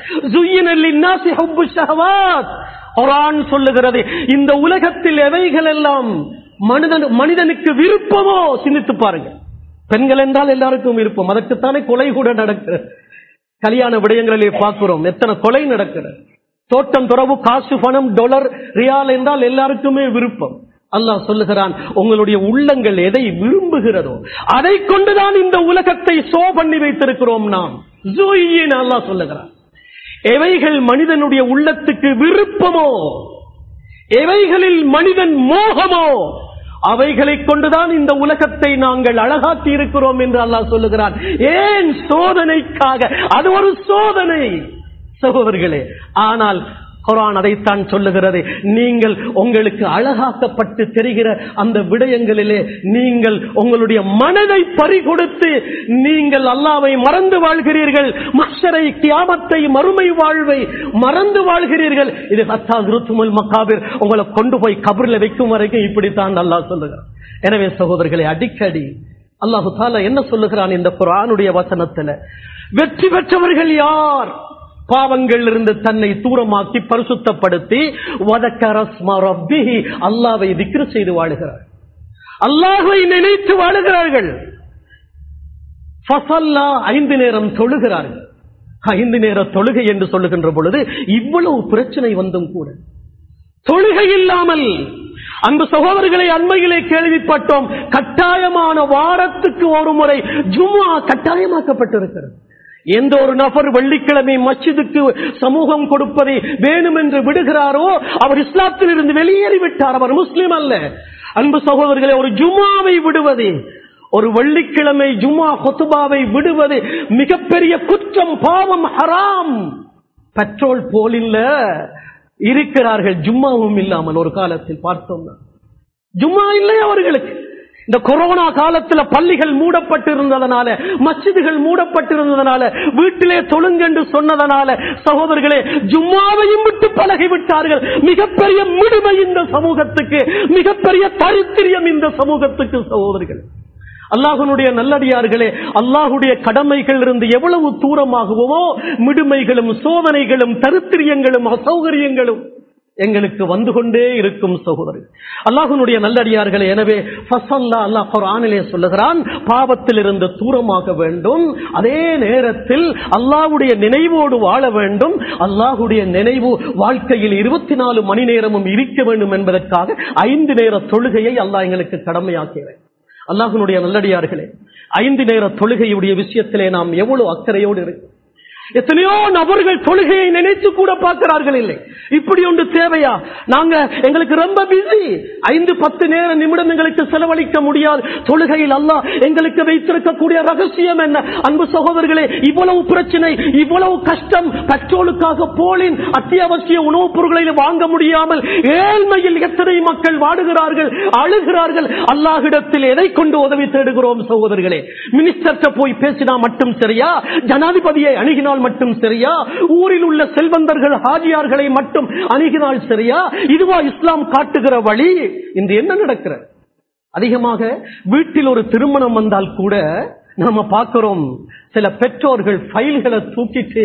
குரான் சொல்லுகிறது இந்த உலகத்தில் எவைகள் எல்லாம் மனிதன் மனிதனுக்கு விருப்பமோ சிந்தித்து பாருங்க பெண்கள் என்றால் எல்லாருக்கும் விருப்பம் அதற்குத்தானே கொலை கூட நடக்கிறது கல்யாண விடயங்களிலே பார்க்கிறோம் எத்தனை கொலை நடக்கிறது தோட்டம் துறவு காசு பணம் டொலர் ரியால் என்றால் எல்லாருக்குமே விருப்பம் அல்லாஹ் சொல்லுகிறான் உங்களுடைய உள்ளங்கள் எதை விரும்புகிறதோ அதை கொண்டுதான் இந்த உலகத்தை சோ பண்ணி வைத்திருக்கிறோம் நாம் அல்லாஹ் சொல்லுகிறான் எவைகள் மனிதனுடைய உள்ளத்துக்கு விருப்பமோ எவைகளில் மனிதன் மோகமோ அவைகளை கொண்டுதான் இந்த உலகத்தை நாங்கள் அழகாக்கி இருக்கிறோம் என்று அல்லாஹ் சொல்லுகிறான் ஏன் சோதனைக்காக அது ஒரு சோதனை சகோதரர்களே ஆனால் குரான் அதைத்தான் சொல்லுகிறது நீங்கள் உங்களுக்கு அழகாக்கப்பட்டு தெரிகிற அந்த விடயங்களிலே நீங்கள் உங்களுடைய மனதை பறிகொடுத்து நீங்கள் அல்லாவை மறந்து வாழ்கிறீர்கள் மஷரை கியாமத்தை மறுமை வாழ்வை மறந்து வாழ்கிறீர்கள் இது ஹத்தா குருத்துமல் மக்காபிர் உங்களை கொண்டு போய் கபரில் வைக்கும் வரைக்கும் இப்படித்தான் அல்லாஹ் சொல்லுகிறார் எனவே சகோதரர்களை அடிக்கடி அல்லாஹு தாலா என்ன சொல்லுகிறான் இந்த குரானுடைய வசனத்துல வெற்றி பெற்றவர்கள் யார் பாவங்கள் இருந்து தன்னை தூரமாக்கி பரிசுத்தப்படுத்தி அல்லாவை திக்ரு செய்து வாழுகிறார் அல்லாஹை நினைத்து வாழுகிறார்கள் ஐந்து நேரம் தொழுகிறார்கள் ஐந்து நேர தொழுகை என்று சொல்லுகின்ற பொழுது இவ்வளவு பிரச்சனை வந்தும் கூட தொழுகை இல்லாமல் அன்பு சகோதரர்களை அண்மையிலே கேள்விப்பட்டோம் கட்டாயமான வாரத்துக்கு ஒரு முறை ஜும்மா கட்டாயமாக்கப்பட்டிருக்கிறது எந்த ஒரு நபர் வெள்ளிக்கிழமை மஸ்ஜிதுக்கு சமூகம் கொடுப்பதை வேணும் என்று விடுகிறாரோ அவர் இஸ்லாத்தில் இருந்து வெளியேறிவிட்டார் அவர் முஸ்லீம் அல்ல அன்பு சகோதரர்களை ஒரு ஜுமாவை விடுவது ஒரு வெள்ளிக்கிழமை ஜுமா கொத்துபாவை விடுவது மிகப்பெரிய குற்றம் பாவம் ஹராம் பெட்ரோல் போலில்ல இருக்கிறார்கள் ஜும்மாவும் இல்லாமல் ஒரு காலத்தில் பார்த்தோம்னா ஜும்மா இல்லை அவர்களுக்கு இந்த கொரோனா காலத்துல பள்ளிகள் மூடப்பட்டிருந்ததனால மஸ்ஜிதுகள் மூடப்பட்டிருந்ததனால வீட்டிலே தொழுங்கென்று சொன்னதனால சகோதரர்களே ஜும்மாவையும் விட்டு பழகி விட்டார்கள் மிகப்பெரிய மிடுமை இந்த சமூகத்துக்கு மிகப்பெரிய தரித்திரியம் இந்த சமூகத்துக்கு சகோதரர்கள் அல்லாஹனுடைய நல்லடியார்களே அல்லாஹுடைய கடமைகள் இருந்து எவ்வளவு தூரமாகுவோ மிடுமைகளும் சோதனைகளும் தருத்திரியங்களும் அசௌகரியங்களும் எங்களுக்கு வந்து கொண்டே இருக்கும் சகோதரர் அல்லாஹனுடைய நல்லடியார்களே எனவே ஃபசல்லா அல்லாஹ் குர்ஆனிலே சொல்லுகிறான் பாவத்தில் இருந்து தூரமாக வேண்டும் அதே நேரத்தில் அல்லாஹ்வுடைய நினைவோடு வாழ வேண்டும் அல்லாஹ்வுடைய நினைவு வாழ்க்கையில் இருபத்தி நாலு மணி நேரமும் இருக்க வேண்டும் என்பதற்காக ஐந்து நேர தொழுகையை அல்லாஹ் எங்களுக்கு கடமையாக்கிறேன் அல்லாஹனுடைய நல்லடியார்களே ஐந்து நேர தொழுகையுடைய விஷயத்திலே நாம் எவ்வளவு அக்கறையோடு இருக்கு எத்தனையோ நபர்கள் தொழுகையை நினைத்து கூட பார்க்கிறார்கள் இல்லை இப்படி ஒன்று தேவையா நாங்க எங்களுக்கு ரொம்ப பிஸி ஐந்து பத்து நேர நிமிடம் எங்களுக்கு செலவழிக்க முடியாது தொழுகையில் அல்லாஹ் எங்களுக்கு வைத்திருக்கக்கூடிய ரகசியம் என்ன அன்பு சகோதரர்களே இவ்வளவு பிரச்சனை இவ்வளவு கஷ்டம் பெட்ரோலுக்காக போலின் அத்தியாவசிய உணவுப் பொருட்களை வாங்க முடியாமல் ஏழ்மையில் எத்தனை மக்கள் வாடுகிறார்கள் அழுகிறார்கள் அல்லாஹிடத்தில் எதை கொண்டு உதவி தேடுகிறோம் சகோதரர்களே மினிஸ்டர்கிட்ட போய் பேசினா மட்டும் சரியா ஜனாதிபதியை அணுகினால் மட்டும் சரியா ஊரில் உள்ள செல்வந்தர்கள் ஹாஜியார்களை மட்டும் அணுகினால் சரியா இதுவா இஸ்லாம் காட்டுகிற வழி இன்று என்ன நடக்கிறது அதிகமாக வீட்டில் ஒரு திருமணம் வந்தால் கூட நாம பார்க்கிறோம் சில பெற்றோர்கள் ஃபைல்களை தூக்கிட்டு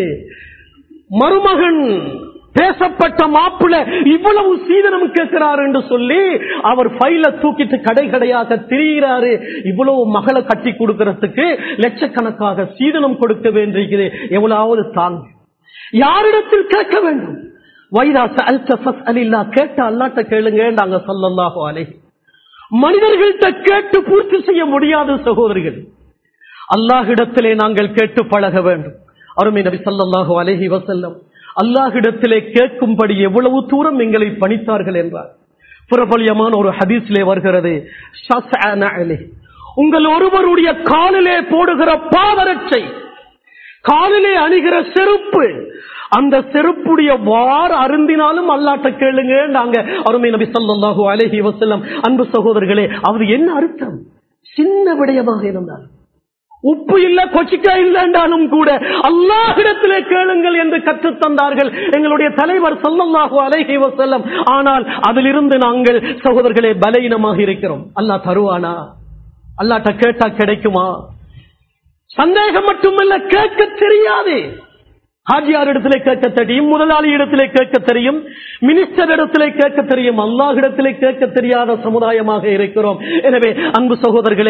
மருமகன் பேசப்பட்ட மாப்பிள்ள இவ்வளவு சீதனம் கேட்கிறார் என்று சொல்லி அவர் ஃபைல தூக்கிட்டு கடை கடையாக திரிகிறாரு இவ்வளவு மகளை கட்டி கொடுக்கறதுக்கு லட்சக்கணக்காக சீதனம் கொடுக்க வேண்டியிருக்கிறது எவ்வளவு தாங்க யாரிடத்தில் கேட்க வேண்டும் வைராச அல்சஃபஸ் அலில்லா கேட்ட அல்லாட்ட கேளுங்க நாங்க சொல்லல்லாஹோ அலை மனிதர்கள்ட்ட கேட்டு பூர்த்தி செய்ய முடியாத சகோதரிகள் அல்லாஹிடத்திலே நாங்கள் கேட்டு பழக வேண்டும் அருமை நபி சல்லாஹு அலஹி வசல்லம் அல்லாஹிடத்திலே கேட்கும்படி எவ்வளவு தூரம் எங்களை பணித்தார்கள் என்றார் பிரபலியமான ஒரு ஹதீஸ்லே வருகிறது உங்கள் ஒருவருடைய காலிலே போடுகிற பாதரட்சை காலிலே அணிகிற செருப்பு அந்த செருப்புடைய வார் அருந்தினாலும் அல்லாட்ட கேளுங்க நாங்க அருமை நபி சொல்லாஹு அலஹி வசல்லம் அன்பு சகோதரர்களே அவர் என்ன அர்த்தம் சின்ன விடயமாக இருந்தார் உப்பு இல்ல கொச்சிக்காய் இல்லைன்றாலும் கூட அல்லாஹிடத்திலே கேளுங்கள் என்று கற்றுத் தந்தார்கள் எங்களுடைய தலைவர் சொல்லல்லாஹு அலைஹி வசல்லம் ஆனால் அதிலிருந்து நாங்கள் சகோதரர்களே பலகீனமாக இருக்கிறோம் அல்லாஹ் தருவானா அல்லாட்ட கேட்டா கிடைக்குமா சந்தேகம் மட்டுமல்ல கேட்க தெரியாது ஹாஜியார் இடத்திலே கேட்க தெரியும் முதலாளி இடத்திலே கேட்க தெரியும் மினிஸ்டர் இடத்திலே கேட்க தெரியும் அல்லாஹிடத்திலே கேட்க தெரியாத சமுதாயமாக இருக்கிறோம் எனவே அன்பு சகோதரர்களே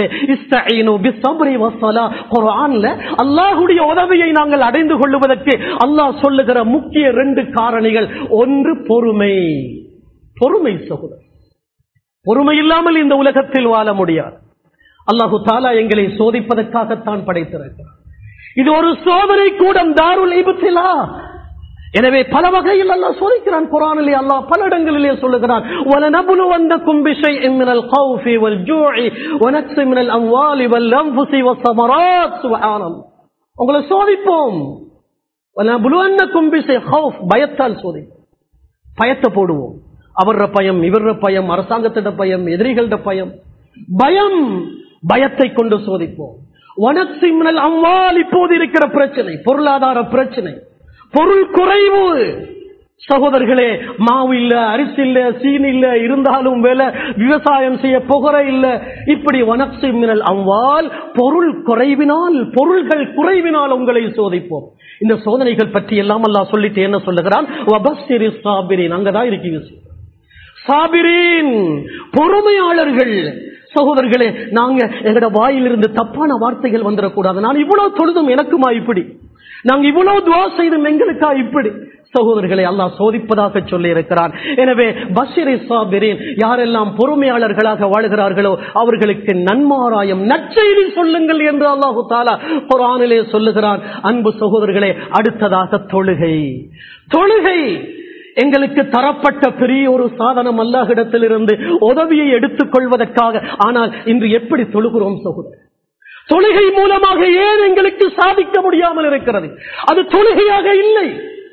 அல்லாஹுடைய உதவியை நாங்கள் அடைந்து கொள்ளுவதற்கு அல்லாஹ் சொல்லுகிற முக்கிய ரெண்டு காரணிகள் ஒன்று பொறுமை பொறுமை சகோதரர் பொறுமை இல்லாமல் இந்த உலகத்தில் வாழ முடியாது அல்லாஹு தாலா எங்களை சோதிப்பதற்காகத்தான் படைத்திருக்கிறார் இது ஒரு சோதனை கூடம் தாருல் இபத்திலா எனவே பல வகையில் அல்லாஹ் சோதிக்கிறான் குரானிலே அல்லாஹ் பல இடங்களிலே சொல்லுகிறான் وَلَنَبْلُوَنَّكُمْ بِشَيْءٍ مِنَ الْخَوْفِ وَالْجُوعِ وَنَقْصٍ مِنَ الْأَمْوَالِ وَالْأَنفُسِ وَالثَّمَرَاتِ سُبْحَانَ உங்களை சோதிப்போம் وَلَنَبْلُوَنَّكُمْ بِشَيْءٍ خَوْف பயத்தால் சோதிப்போம் பயத்தை போடுவோம் அவர பயம் இவர பயம் அரசாங்கத்திட பயம் எதிரிகளிட பயம் பயம் பயத்தை கொண்டு சோதிப்போம் வனசிம்னல் அம்மால் இப்போது இருக்கிற பிரச்சனை பொருளாதார பிரச்சனை பொருள் குறைவு சகோதரர்களே மாவு இல்ல அரிசி இல்ல சீன் இல்ல இருந்தாலும் வேலை விவசாயம் செய்ய புகர இல்ல இப்படி வனக்சி மினல் அவ்வால் பொருள் குறைவினால் பொருள்கள் குறைவினால் உங்களை சோதிப்போம் இந்த சோதனைகள் பற்றி எல்லாம் அல்லா சொல்லிட்டு என்ன சொல்லுகிறான் சாபிரின் அங்கதான் இருக்கு சாபிரின் பொறுமையாளர்கள் சகோதரர்களே நாங்க எங்கட வாயிலிருந்து தப்பான வார்த்தைகள் வந்துடக்கூடாது நான் இவ்வளவு தொழுதும் எனக்குமா இப்படி நாங்க இவ்வளவு துவா செய்தும் எங்களுக்கா இப்படி சகோதரர்களை அல்லாஹ் சோதிப்பதாக சொல்லி இருக்கிறான் எனவே பஷிரி சாபிரின் யாரெல்லாம் பொறுமையாளர்களாக வாழ்கிறார்களோ அவர்களுக்கு நன்மாராயம் நற்செய்தி சொல்லுங்கள் என்று அல்லாஹு தாலா குரானிலே சொல்லுகிறான் அன்பு சகோதரர்களே அடுத்ததாக தொழுகை தொழுகை எங்களுக்கு தரப்பட்ட பெரிய ஒரு சாதனம் அல்லாஹிடத்திலிருந்து உதவியை எடுத்துக் கொள்வதற்காக ஆனால் இன்று எப்படி தொழுகிறோம் சகோதரர் தொழுகை மூலமாக ஏன் எங்களுக்கு சாதிக்க முடியாமல் இருக்கிறது அது தொழுகையாக இல்லை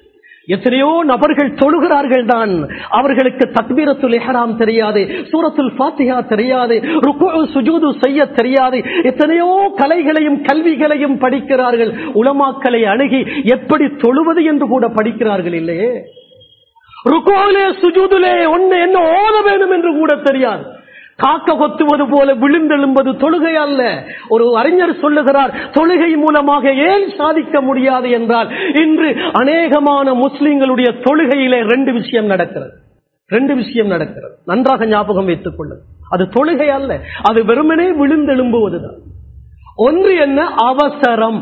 எத்தனையோ நபர்கள் தொழுகிறார்கள் தான் அவர்களுக்கு தக்பீரத்துல் இஹ்ராம் தெரியாது சூரத்துல் ஃபாத்திஹா தெரியாது ருக்கு சுஜூது செய்ய தெரியாது எத்தனையோ கலைகளையும் கல்விகளையும் படிக்கிறார்கள் உலமாக்களை அணுகி எப்படி தொழுவது என்று கூட படிக்கிறார்கள் இல்லையே ருக்கோலே சுஜூதுலே ஒன்னு என்ன ஓத வேண்டும் என்று கூட தெரியாது காக்க கொத்துவது போல விழுந்தெழும்பது தொழுகை அல்ல ஒரு அறிஞர் சொல்லுகிறார் தொழுகை மூலமாக ஏன் சாதிக்க முடியாது என்றால் இன்று அநேகமான முஸ்லிம்களுடைய தொழுகையிலே ரெண்டு விஷயம் நடக்கிறது ரெண்டு விஷயம் நடக்கிறது நன்றாக ஞாபகம் வைத்துக் கொள்ளுங்கள் அது தொழுகை அல்ல அது வெறுமனே விழுந்தெழும்புவதுதான் ஒன்று என்ன அவசரம்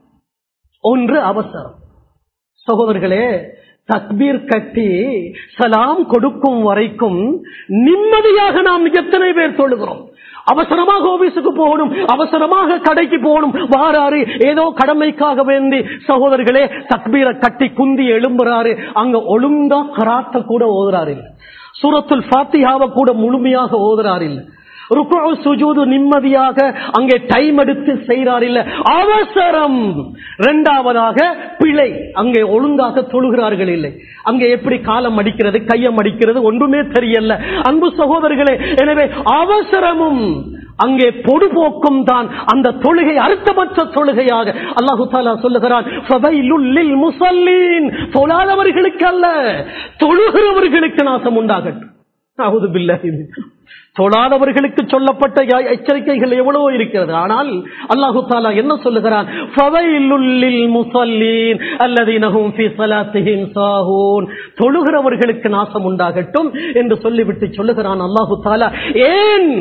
ஒன்று அவசரம் சகோதரர்களே தக்பீர் கட்டி சலாம் கொடுக்கும் வரைக்கும் நிம்மதியாக நாம் எத்தனை பேர் தொழுகிறோம் அவசரமாக ஆபீஸுக்கு போகணும் அவசரமாக கடைக்கு போகணும் வாராரு ஏதோ கடமைக்காக வேண்டி சகோதரர்களே தக்பீரை கட்டி குந்தி எழும்புறாரு அங்க ஒழுங்கா கராத்த கூட ஓதுறாரு இல்ல சூரத்துல் ஃபாத்தியாவை கூட முழுமையாக ஓதுறாரு இல்ல ருக்கு சுஜூது நிம்மதியாக அங்கே டைம் எடுத்து செய்கிறார் இல்ல அவசரம் இரண்டாவதாக பிழை அங்கே ஒழுங்காக தொழுகிறார்கள் இல்லை அங்கே எப்படி காலம் அடிக்கிறது கையம் அடிக்கிறது ஒன்றுமே தெரியல அன்பு சகோதரர்களே எனவே அவசரமும் அங்கே பொடுபோக்கும் தான் அந்த தொழுகை அர்த்தமற்ற தொழுகையாக அல்லாஹு தாலா சொல்லுகிறான் "ஃபவைலுல் லில் முஸல்லீன்." தொழாதவர்களுக்கு அல்ல தொழுகிறவர்களுக்கு நாசம் உண்டாகட்டும் அவுது பில்லாஹி மின்ஹு. தொழாதவர்களுக்கு சொல்லப்பட்ட யா- எச்சரிக்கைகள் எவ்வளவோ இருக்கிறது ஆனால் அல்லாஹு தாலா என்ன சொல்லுகிறான் "ஃபவைலுல் லில் முஸல்லீன் அல்லதீன ஹும் ஃபீ ஸலாத்திஹிம் சாஹூன்." தொழுகிறவர்களுக்கு நாசம் உண்டாகட்டும் என்று சொல்லிவிட்டு சொல்லுகிறான் அல்லாஹு தாலா ஏன்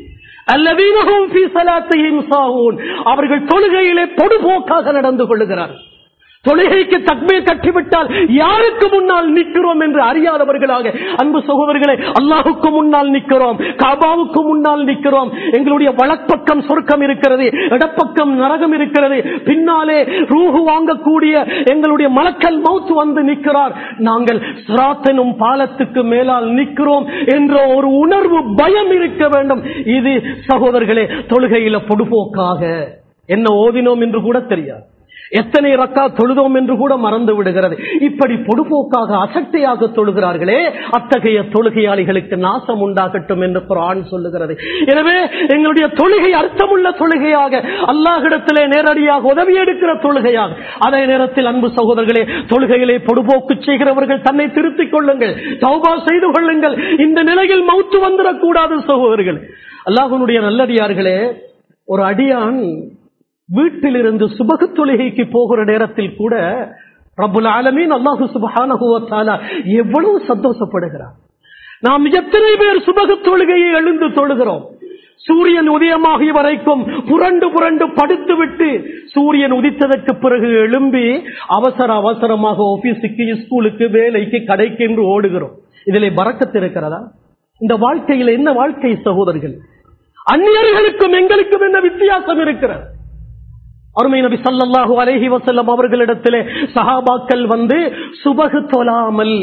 அல்லதீன ஹும் ஃபீ ஸலாத்திஹிம் சாஹூன். அவர்கள் தொழுகையிலே பொடுபோக்காக நடந்து கொள்ளுகிறார்கள் தொழுகைக்கு தக்பீர் கட்டிவிட்டால் யாருக்கு முன்னால் நிற்கிறோம் என்று அறியாதவர்களாக அன்பு சகோதரர்களே அல்லாஹுக்கு முன்னால் நிற்கிறோம் காபாவுக்கு முன்னால் நிற்கிறோம் எங்களுடைய வலப்பக்கம் சொர்க்கம் இருக்கிறது இடப்பக்கம் நரகம் இருக்கிறது பின்னாலே ரூஹு வாங்கக்கூடிய எங்களுடைய மலக்கல் மவுத்து வந்து நிற்கிறார் நாங்கள் சிராத்தனும் பாலத்துக்கு மேலால் நிற்கிறோம் என்ற ஒரு உணர்வு பயம் இருக்க வேண்டும் இது சகோதரர்களே தொழுகையில பொடுபோக்காக என்ன ஓதினோம் என்று கூட தெரியாது எத்தனை ரக்கா தொழுதோம் என்று கூட மறந்து விடுகிறது இப்படி பொடுபோக்காக அசட்டையாக தொழுகிறார்களே அத்தகைய தொழுகையாளிகளுக்கு நாசம் உண்டாகட்டும் என்று குரான் சொல்லுகிறது எனவே எங்களுடைய தொழுகை அர்த்தமுள்ள தொழுகையாக அல்லாஹிடத்திலே நேரடியாக உதவி எடுக்கிற தொழுகையாக அதே நேரத்தில் அன்பு சகோதரர்களே தொழுகையிலே பொடுபோக்கு செய்கிறவர்கள் தன்னை திருத்திக் கொள்ளுங்கள் தௌபா செய்து கொள்ளுங்கள் இந்த நிலையில் மௌத்து வந்துடக்கூடாது சகோதரர்கள் அல்லாஹனுடைய நல்லடியார்களே ஒரு அடியான் வீட்டிலிருந்து சுபகு தொழுகைக்கு போகிற நேரத்தில் கூட ரபுல் ஆலமீன் அல்லாஹு சுபஹானஹு வ தஆலா எவ்வளவு சந்தோஷப்படுகிறார் நாம் எத்தனை பேர் சுபகு தொழுகையை எழுந்து தொழுகிறோம் சூரியன் உதயமாகிய வரைக்கும் புரண்டு புரண்டு படுத்துவிட்டு சூரியன் உதித்ததற்கு பிறகு எழும்பி அவசர அவசரமாக ஆபீஸுக்கு ஸ்கூலுக்கு வேலைக்கு கடைக்கு என்று ஓடுகிறோம் இதிலே பறக்கத்து இருக்கிறதா இந்த வாழ்க்கையில் என்ன வாழ்க்கை சகோதரர்கள் அந்நியர்களுக்கும் எங்களுக்கும் என்ன வித்தியாசம் இருக்கிறது அருமை நபி ஸல்லல்லாஹு அலைஹி வஸல்லம் அவர்களிடத்திலே சஹாபாக்கள் வந்து சுபகு தொழாமல்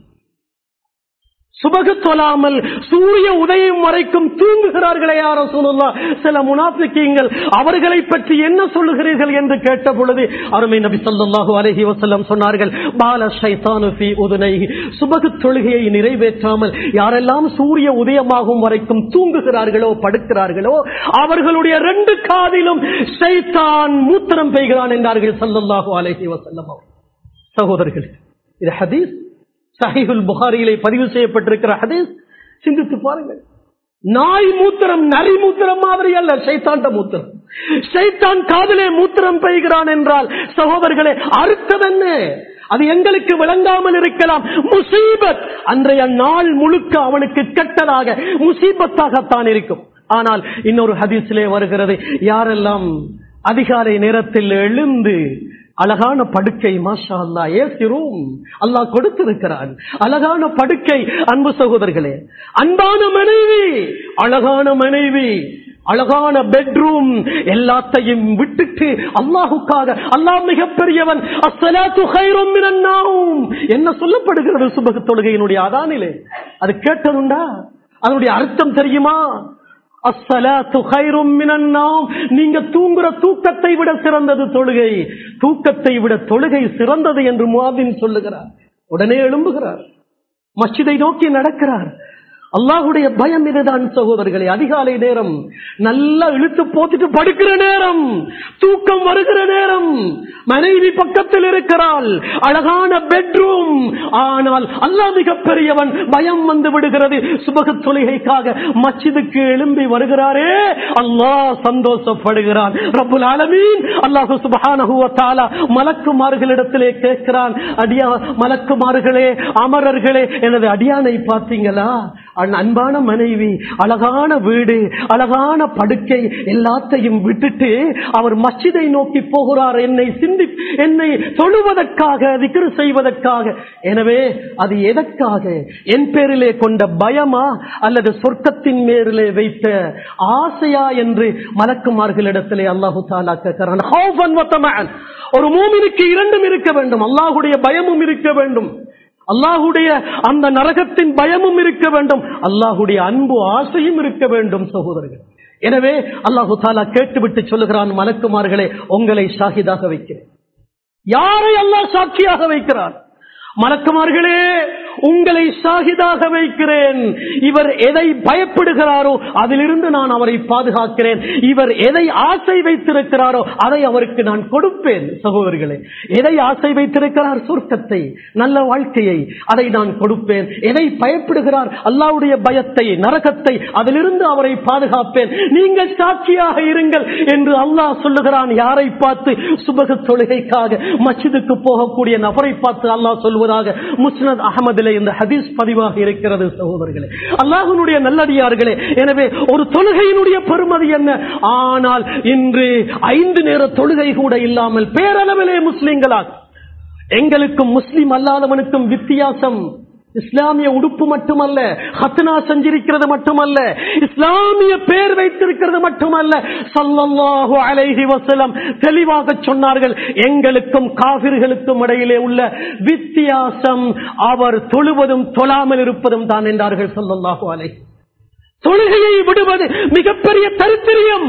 சுபகு தொழாமல் சூரிய உதயம் வரைக்கும் தூங்குகிறார்களே யார சொல்லலாம் சில முனாஃபிக்கீங்கள் அவர்களை பற்றி என்ன சொல்லுகிறீர்கள் என்று கேட்ட பொழுது அருமை நபி ஸல்லல்லாஹு அலைஹி வஸல்லம் சொன்னார்கள் பால ஷைத்தானு ஃபீ உதுனைஹி சுபகு தொழுகையை நிறைவேற்றாமல் யாரெல்லாம் சூரிய உதயமாகும் வரைக்கும் தூங்குகிறார்களோ படுக்கிறார்களோ அவர்களுடைய ரெண்டு காதிலும் ஷைத்தான் மூத்திரம் பெய்கிறான் என்றார்கள் ஸல்லல்லாஹு அலைஹி வஸல்லம் அவர்கள். சகோதரர்களே இது ஹதீஸ் சஹீஹுல் புகாரியிலே பதிவு செய்யப்பட்டிருக்கிற ஹதீஸ் சிந்தித்து பாருங்கள் நாய் மூத்திரம் நரி மூத்திரம் மாதிரி அல்ல சைத்தாண்ட மூத்திரம் சைத்தான் காதலே மூத்திரம் பெய்கிறான் என்றால் சகோதரர்களே அர்த்தம் என்ன அது எங்களுக்கு விளங்காமல் இருக்கலாம் முசீபத் அன்றைய நாள் முழுக்க அவனுக்கு கெட்டதாக முசீபத்தாகத்தான் இருக்கும் ஆனால் இன்னொரு ஹதீஸிலே வருகிறது யாரெல்லாம் அதிகாலை நேரத்தில் எழுந்து அழகான படுக்கை மாஷா அல்லா ஏசி ரூம் அல்லாஹ் கொடுத்திருக்கிறான் அழகான படுக்கை அன்பு சகோதரர்களே அன்பான மனைவி அழகான மனைவி அழகான பெட்ரூம் எல்லாத்தையும் விட்டுட்டு அல்லாஹுக்காக அல்லாஹ் மிகப்பெரியவன் அஸ்ஸலாத்து கைரும் மினன் நௌம் என்ன சொல்லப்படுகிறது சுபக தொழுகையினுடைய அதானிலே அது கேட்டதுண்டா அதனுடைய அர்த்தம் தெரியுமா அஸ்ஸலாத்து கைரும் மினன் நௌம் நீங்க தூங்குற தூக்கத்தை விட சிறந்தது தொழுகை தூக்கத்தை விட தொழுகை சிறந்தது என்று முவாதின் சொல்லுகிறார் உடனே எழும்புகிறார் மஸ்ஜிதை நோக்கி நடக்கிறார் அல்லாஹுடைய பயம் இதுதான் சகோதரர்களே அதிகாலை நேரம் நல்லா இழுத்து போத்துட்டு படுக்கிற நேரம் தூக்கம் வருகிற நேரம் மனைவி பக்கத்தில் இருக்கிறாள் அழகான பெட்ரூம் ஆனால் அல்லாஹ் மிக பெரியவன் பயம் வந்து விடுகிறது சுபக தொழுகைக்காக மஸ்ஜிதுக்கு எழும்பி வருகிறாரே அல்லாஹ் சந்தோஷப்படுகிறான் ரப்புல் ஆலமீன் அல்லாஹு சுபஹானஹு வ தஆலா மலக்குமார்களிடத்திலே கேட்கிறான் அடியா மலக்குமார்களே அமரர்களே எனது அடியானை பார்த்தீங்களா அன் அன்பான மனைவி அழகான வீடு அழகான படுக்கை எல்லாத்தையும் விட்டுட்டு அவர் மஸ்ஜிதை நோக்கி போகிறார் என்னை சிந்தி என்னை தொழுவதற்காக திக்ரு செய்வதற்காக எனவே அது எதற்காக என் பேரிலே கொண்ட பயமா அல்லது சொர்க்கத்தின் மேரிலே வைத்த ஆசையா என்று மலக்குமார்களிடத்திலே அல்லாஹு தாலா கேட்கிறான் ஹௌஃபன் வ தமஅன். ஒரு மூமினுக்கு இரண்டும் இருக்க வேண்டும் அல்லாஹுடைய பயமும் இருக்க வேண்டும் அல்லாஹுடைய அந்த நரகத்தின் பயமும் இருக்க வேண்டும் அல்லாஹுடைய அன்பு ஆசையும் இருக்க வேண்டும் சகோதரர்கள் எனவே அல்லாஹு தாலா கேட்டுவிட்டு சொல்லுகிறான் மலக்குமார்களே உங்களை ஷாஹிதாக வைக்கிறேன் யாரை அல்லாஹ் சாட்சியாக வைக்கிறான் மலக்குமார்களே உங்களை ஷாஹிதாக வைக்கிறேன் இவர் எதை பயப்படுகிறாரோ அதிலிருந்து நான் அவரை பாதுகாக்கிறேன் இவர் எதை ஆசை வைத்திருக்கிறாரோ அதை அவருக்கு நான் கொடுப்பேன் சகோதரர்களே எதை ஆசை வைத்திருக்கிறார் சொர்க்கத்தை நல்ல வாழ்க்கையை அதை நான் கொடுப்பேன் எதை பயப்படுகிறார் அல்லாவுடைய பயத்தை நரகத்தை அதிலிருந்து அவரை பாதுகாப்பேன் நீங்கள் சாட்சியாக இருங்கள் என்று அல்லாஹ் சொல்லுகிறான் யாரை பார்த்து சுபக தொழுகைக்காக மஸ்ஜிதுக்கு போகக்கூடிய நபரை பார்த்து அல்லாஹ் சொல்வதாக முஸ்னத் அகமதிலே இந்த ஹதீஸ் பதிவாக இருக்கிறது சகோதரர்களே அல்லாஹனுடைய நல்லடியார்களே எனவே ஒரு தொழுகையினுடைய பெருமதி என்ன ஆனால் இன்று ஐந்து நேர தொழுகை கூட இல்லாமல் பேரளவிலே முஸ்லிம்களால் எங்களுக்கும் முஸ்லிம் அல்லாதவனுக்கும் வித்தியாசம் இஸ்லாமிய உடுப்பு மட்டுமல்ல ஹத்னா செஞ்சிருக்கிறது மட்டுமல்ல இஸ்லாமிய பேர் வைத்திருக்கிறது மட்டுமல்ல சல்லல்லாஹு அலைஹி வஸல்லம் தெளிவாக சொன்னார்கள் எங்களுக்கும் காபிர்களுக்கும் இடையிலே உள்ள வித்தியாசம் அவர் தொழுவதும் தொழாமல் இருப்பதும் தான் என்றார்கள் சல்லல்லாஹு அலைஹி தொழுகையை விடுவது மிகப்பெரிய தரித்திரியம்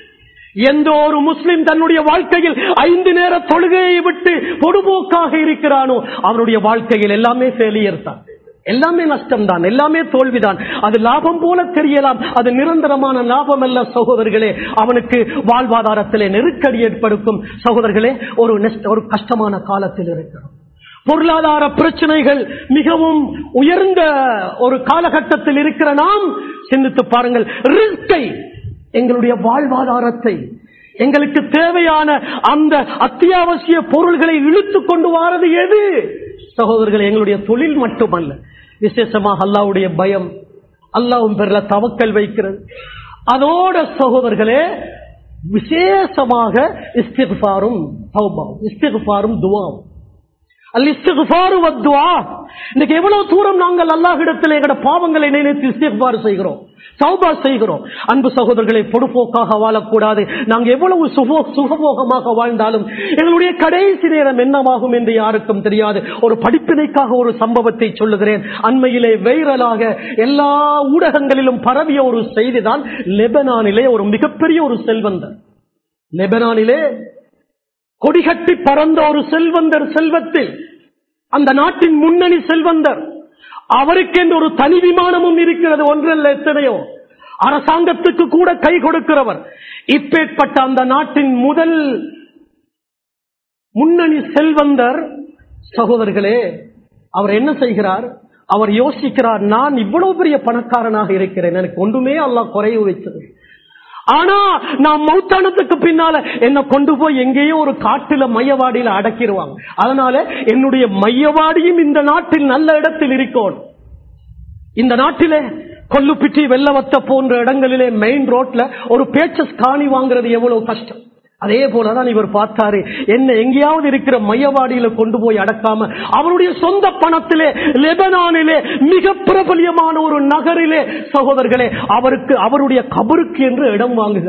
எந்த ஒரு முஸ்லிம் தன்னுடைய வாழ்க்கையில் ஐந்து நேர தொழுகையை விட்டு பொடுபோக்காக இருக்கிறானோ அவனுடைய வாழ்க்கையில் எல்லாமே ஃபெயிலியர் தான் எல்லாமே நஷ்டம் தான் எல்லாமே தோல்விதான் அது லாபம் போல தெரியலாம் அது நிரந்தரமான லாபம் அல்ல சகோதரர்களே அவனுக்கு வாழ்வாதாரத்திலே நெருக்கடி ஏற்படுத்தும் சகோதரர்களே ஒரு நெஸ்ட்- ஒரு கஷ்டமான காலத்தில் இருக்கிறோம் பொருளாதார பிரச்சனைகள் மிகவும் உயர்ந்த ஒரு காலகட்டத்தில் இருக்கிற நாம் சிந்தித்து பாருங்கள் ரிஸ்கை எங்களுடைய வாழ்வாதாரத்தை எங்களுக்கு தேவையான அந்த அத்தியாவசிய பொருள்களை இழுத்து கொண்டு வாரது எது சகோதரர்கள் எங்களுடைய தொழில் மட்டுமல்ல விசேஷமாக அல்லாவுடைய பயம் அல்லாவும் பேர்ல தவக்கல் வைக்கிறது அதோட சகோதரர்களே விசேஷமாக இஸ்திஃபாரும் தௌபாவும் இஸ்திஃபாரும் துவாவும் அல் இஸ்திக்ஃபாரு வத்துஆ இன்னைக்கு எவ்வளவு தூரம் நாங்கள் அல்லாஹ்விடத்தில் எங்கட பாவங்களை நினைத்து இஸ்திக்ஃபார் செய்கிறோம் தௌபா செய்கிறோம் அன்பு சகோதரர்களை பொடுப்போக்காக வாழக்கூடாது நாங்கள் எவ்வளவு சுகோ சுகபோகமாக வாழ்ந்தாலும் எங்களுடைய கடைசி நேரம் என்னவாகும் என்று யாருக்கும் தெரியாது ஒரு படிப்பினைக்காக ஒரு சம்பவத்தை சொல்லுகிறேன் அண்மையிலே வைரலாக எல்லா ஊடகங்களிலும் பரவிய ஒரு செய்திதான் லெபனானிலே ஒரு மிகப்பெரிய ஒரு செல்வந்தர் லெபனானிலே கொடிகட்டி பறந்த ஒரு செல்வந்தர் செல்வத்தில் அந்த நாட்டின் முன்னணி செல்வந்தர் அவருக்கென்று ஒரு தனி விமானமும் இருக்கிறது ஒன்றல்ல எத்தனையோ அரசாங்கத்துக்கு கூட கை கொடுக்கிறவர் இப்பேற்பட்ட அந்த நாட்டின் முதல் முன்னணி செல்வந்தர் சகோதரர்களே அவர் என்ன செய்கிறார் அவர் யோசிக்கிறார் நான் இவ்வளவு பெரிய பணக்காரனாக இருக்கிறேன் எனக்கு ஒன்றுமே அல்லாஹ் குறைவு வைத்தது ஆனா நான் மௌத்தானத்துக்கு பின்னால என்ன கொண்டு போய் எங்கேயோ ஒரு காட்டுல மையவாடியில அடக்கிடுவாங்க அதனால என்னுடைய மையவாடியும் இந்த நாட்டில் நல்ல இடத்தில் இருக்கும் இந்த நாட்டிலே கொல்லுப்பிட்டி வெள்ளவத்த போன்ற இடங்களிலே மெயின் ரோட்ல ஒரு பேச்சஸ் காணி வாங்குறது எவ்வளவு கஷ்டம் அதே போலதான் இவர் பார்த்தாரு என்ன எங்கேயாவது இருக்கிற மையவாடியில கொண்டு போய் அடக்காம அவருடைய சொந்த பணத்திலே லெபனானிலே மிக பிரபலியமான ஒரு நகரிலே சகோதரர்களே அவருக்கு அவருடைய கபருக்கு என்று இடம் வாங்குகிறார்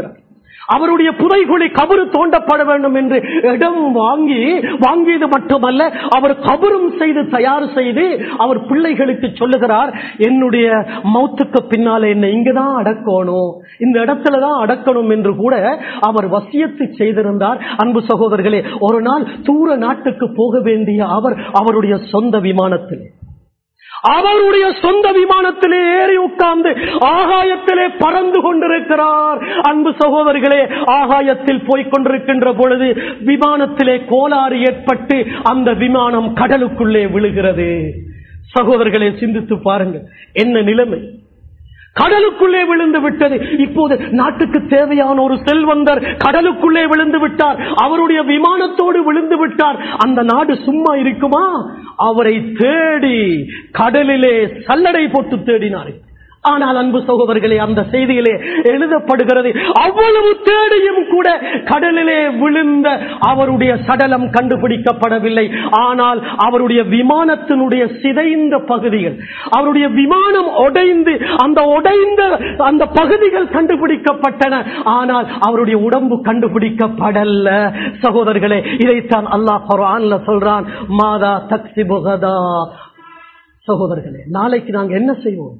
அவருடைய புதைகுழி கபரு தோண்டப்பட வேண்டும் என்று இடம் வாங்கி வாங்கியது மட்டுமல்ல அவர் கபரும் செய்து தயார் செய்து அவர் பிள்ளைகளுக்கு சொல்லுகிறார் என்னுடைய மௌத்துக்கு பின்னால என்னை இங்கதான் அடக்கணும் இந்த இடத்துல தான் அடக்கணும் என்று கூட அவர் வசியத்து செய்திருந்தார் அன்பு சகோதரர்களே ஒரு நாள் தூர நாட்டுக்கு போக வேண்டிய அவர் அவருடைய சொந்த விமானத்தில் அவருடைய சொந்த விமானத்திலே ஏறி உட்கார்ந்து ஆகாயத்திலே பறந்து கொண்டிருக்கிறார் அன்பு சகோதரர்களே ஆகாயத்தில் போய்க் கொண்டிருக்கின்ற பொழுது விமானத்திலே கோளாறு ஏற்பட்டு அந்த விமானம் கடலுக்குள்ளே விழுகிறது சகோதரர்களே சிந்தித்து பாருங்கள் என்ன நிலைமை கடலுக்குள்ளே விழுந்து விட்டது இப்போது நாட்டுக்கு தேவையான ஒரு செல்வந்தர் கடலுக்குள்ளே விழுந்து விட்டார் அவருடைய விமானத்தோடு விழுந்து விட்டார் அந்த நாடு சும்மா இருக்குமா அவரை தேடி கடலிலே சல்லடை போட்டு தேடினார் ஆனால் அன்பு சகோதரர்களே அந்த செய்தியிலே எழுதப்படுகிறது அவ்வளவு தேடியும் கூட கடலிலே விழுந்த அவருடைய சடலம் கண்டுபிடிக்கப்படவில்லை ஆனால் அவருடைய விமானத்தினுடைய சிதைந்த பகுதிகள் அவருடைய விமானம் உடைந்து அந்த உடைந்த அந்த பகுதிகள் கண்டுபிடிக்கப்பட்டன ஆனால் அவருடைய உடம்பு கண்டுபிடிக்கப்படல சகோதரர்களே இதைத்தான் அல்லாஹ் குர்ஆன்ல சொல்றான் மாதா தக்சி சகோதரர்களே நாளைக்கு நாங்க என்ன செய்வோம்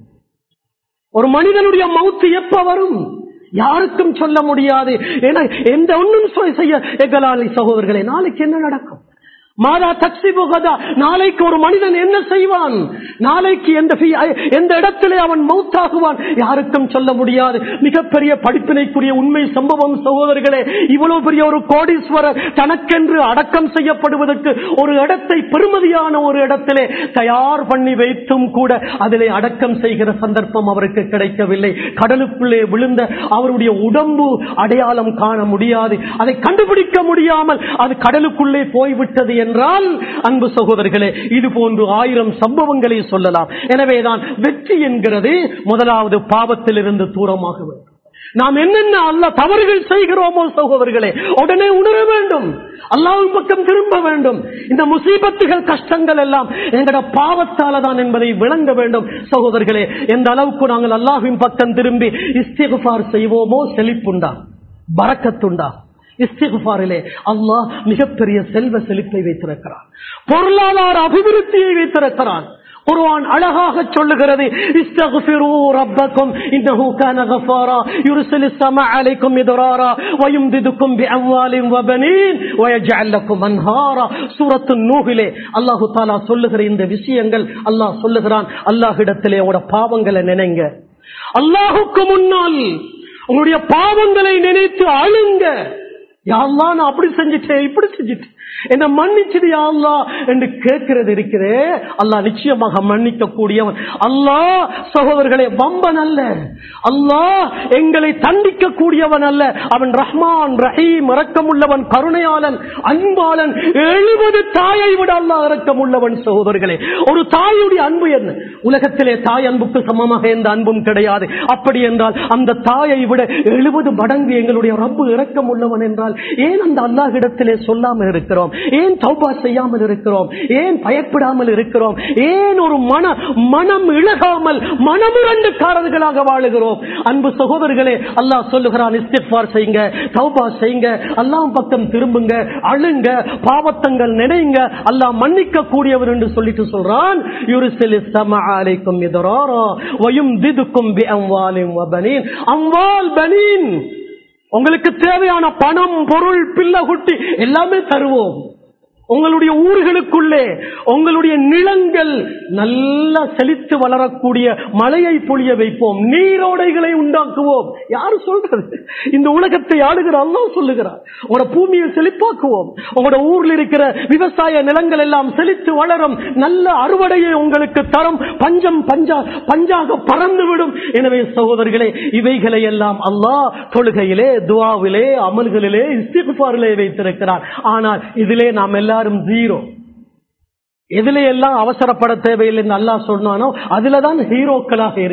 ஒரு மனிதனுடைய மவுத்து எப்ப வரும் யாருக்கும் சொல்ல முடியாது ஏன்னா எந்த ஒன்றும் செய்ய எங்களால் சகோதரர்களே நாளைக்கு என்ன நடக்கும் மாதா தக்சி புகதா நாளைக்கு ஒரு மனிதன் என்ன செய்வான் நாளைக்கு எந்த எந்த இடத்திலே அவன் மௌத்தாகுவான் யாருக்கும் சொல்ல முடியாது மிகப்பெரிய படிப்பினைக்குரிய உண்மை சம்பவம் சகோதரர்களே இவ்வளவு பெரிய ஒரு கோடீஸ்வரர் தனக்கென்று அடக்கம் செய்யப்படுவதற்கு ஒரு இடத்தை பெருமதியான ஒரு இடத்திலே தயார் பண்ணி வைத்தும் கூட அதிலே அடக்கம் செய்கிற சந்தர்ப்பம் அவருக்கு கிடைக்கவில்லை கடலுக்குள்ளே விழுந்த அவருடைய உடம்பு அடையாளம் காண முடியாது அதை கண்டுபிடிக்க முடியாமல் அது கடலுக்குள்ளே போய்விட்டது என்றால் அன்பு சகோதரர்களே இது போன்று ஆயிரம் சம்பவங்களை சொல்லலாம் எனவேதான் வெற்றி என்கிறது முதலாவது பாவத்திலிருந்து தூரமாக வேண்டும் நாம் என்னென்ன அல்ல தவறுகள் செய்கிறோமோ சகோதரர்களே உடனே உணர வேண்டும் அல்லாவின் பக்கம் திரும்ப வேண்டும் இந்த முசீபத்துகள் கஷ்டங்கள் எல்லாம் எங்கட பாவத்தால தான் என்பதை விளங்க வேண்டும் சகோதரர்களே எந்த அளவுக்கு நாங்கள் அல்லாஹின் பக்கம் திரும்பி இஸ்திகுபார் செய்வோமோ செழிப்புண்டா பறக்கத்துண்டா இஸ்திகுபாரிலே அல்லாஹ் மிகப்பெரிய செல்வ செழிப்பை வைத்திருக்கிறான் பொருளாதார அபிவிருத்தியை வைத்திருக்கிறான் குர்ஆன் அழகாக சொல்லுகிறது இஸ்தக்ஃபிரு ரப்பக்கும் இன்னஹு கான கஃபாரா யுர்சிலு ஸமா அலைக்கும் மிதராரா வயும்திதுக்கும் பிஅம்வாலின் வபனீன் வயஜஅல் லக்கும் அன்ஹாரா சூரத்து நூஹிலே அல்லாஹ் தஆலா சொல்லுகிற இந்த விஷயங்கள் அல்லாஹ் சொல்லுகிறான் அல்லாஹ்விடத்திலே உங்களோட பாவங்களை நினைங்க அல்லாஹுக்கு முன்னால் உங்களுடைய பாவங்களை நினைத்து அழுங்க யாழ்லா நான் அப்படி செஞ்சுட்டேன் இப்படி செஞ்சுட்டேன் என்ன மன்னிச்சது யாழ்லா என்று கேட்கிறது இருக்கிறே அல்லாஹ் நிச்சயமாக மன்னிக்க கூடியவன் அல்லாஹ் சகோதரர்களே வம்பன் அல்ல அல்லாஹ் எங்களை தண்டிக்க கூடியவன் அல்ல அவன் ரஹ்மான் ரஹீம் இரக்கமுள்ளவன் கருணையாளன் அன்பாளன் எழுபது தாயை விட அல்லாஹ் இரக்கமுள்ளவன் சகோதரர்களே ஒரு தாயுடைய அன்பு என்ன உலகத்திலே தாய் அன்புக்கு சமமாக எந்த அன்பும் கிடையாது அப்படி என்றால் அந்த தாயை விட எழுபது மடங்கு எங்களுடைய ரப்பு இரக்கம் உள்ளவன் என்றால் ஏன் அந்த அல்லாஹிடத்திலே சொல்லாமல் இருக்கிறோம் ஏன் தௌபா செய்யாமல் இருக்கிறோம் ஏன் பயப்படாமல் இருக்கிறோம் ஏன் ஒரு மன மனம் இழகாமல் மனமுரண்டுக்காரர்களாக வாழுகிறோம் அன்பு சகோதரர்களே அல்லாஹ் சொல்லுகிறான் இஸ்திஃபார் செய்யுங்க தௌபா செய்யுங்க அல்லாஹ் பக்கம் திரும்புங்க அழுங்க பாவத்தங்கள் நினைங்க அல்லாஹ் மன்னிக்க கூடியவர் என்று சொல்லிட்டு சொல்றான் யுருசிலி சம அலைக்கும் இதராரா வயும் திதுக்கும் பி அம்வாலின் வபனீன் அம்வால் பனீன் உங்களுக்கு தேவையான பணம் பொருள் பிள்ளை குட்டி எல்லாமே தருவோம் உங்களுடைய ஊர்களுக்குள்ளே உங்களுடைய நிலங்கள் நல்லா செழித்து வளரக்கூடிய மழையை பொழிய வைப்போம் நீரோடைகளை உண்டாக்குவோம் யாரு சொல்றது இந்த உலகத்தை ஆளுகிற அல்லா சொல்லுகிறார் உங்களோட பூமியை செழிப்பாக்குவோம் உங்களோட ஊர்ல இருக்கிற விவசாய நிலங்கள் எல்லாம் செழித்து வளரும் நல்ல அறுவடையை உங்களுக்கு தரும் பஞ்சம் பஞ்சா பஞ்சாக பறந்துவிடும் எனவே சகோதரர்களே இவைகளை எல்லாம் அல்லாஹ் தொழுகையிலே துவாவிலே அமல்களிலே இஸ்திகுபாரிலே வைத்திருக்கிறார் ஆனால் இதிலே நாம் எல்லாரும் ஜீரோ எதுல எல்லாம் அவசரப்பட தேவையில்லைன்னு அல்லா சொன்னானோ அதுலதான் ஹீரோக்களாக இருக்கிறோம்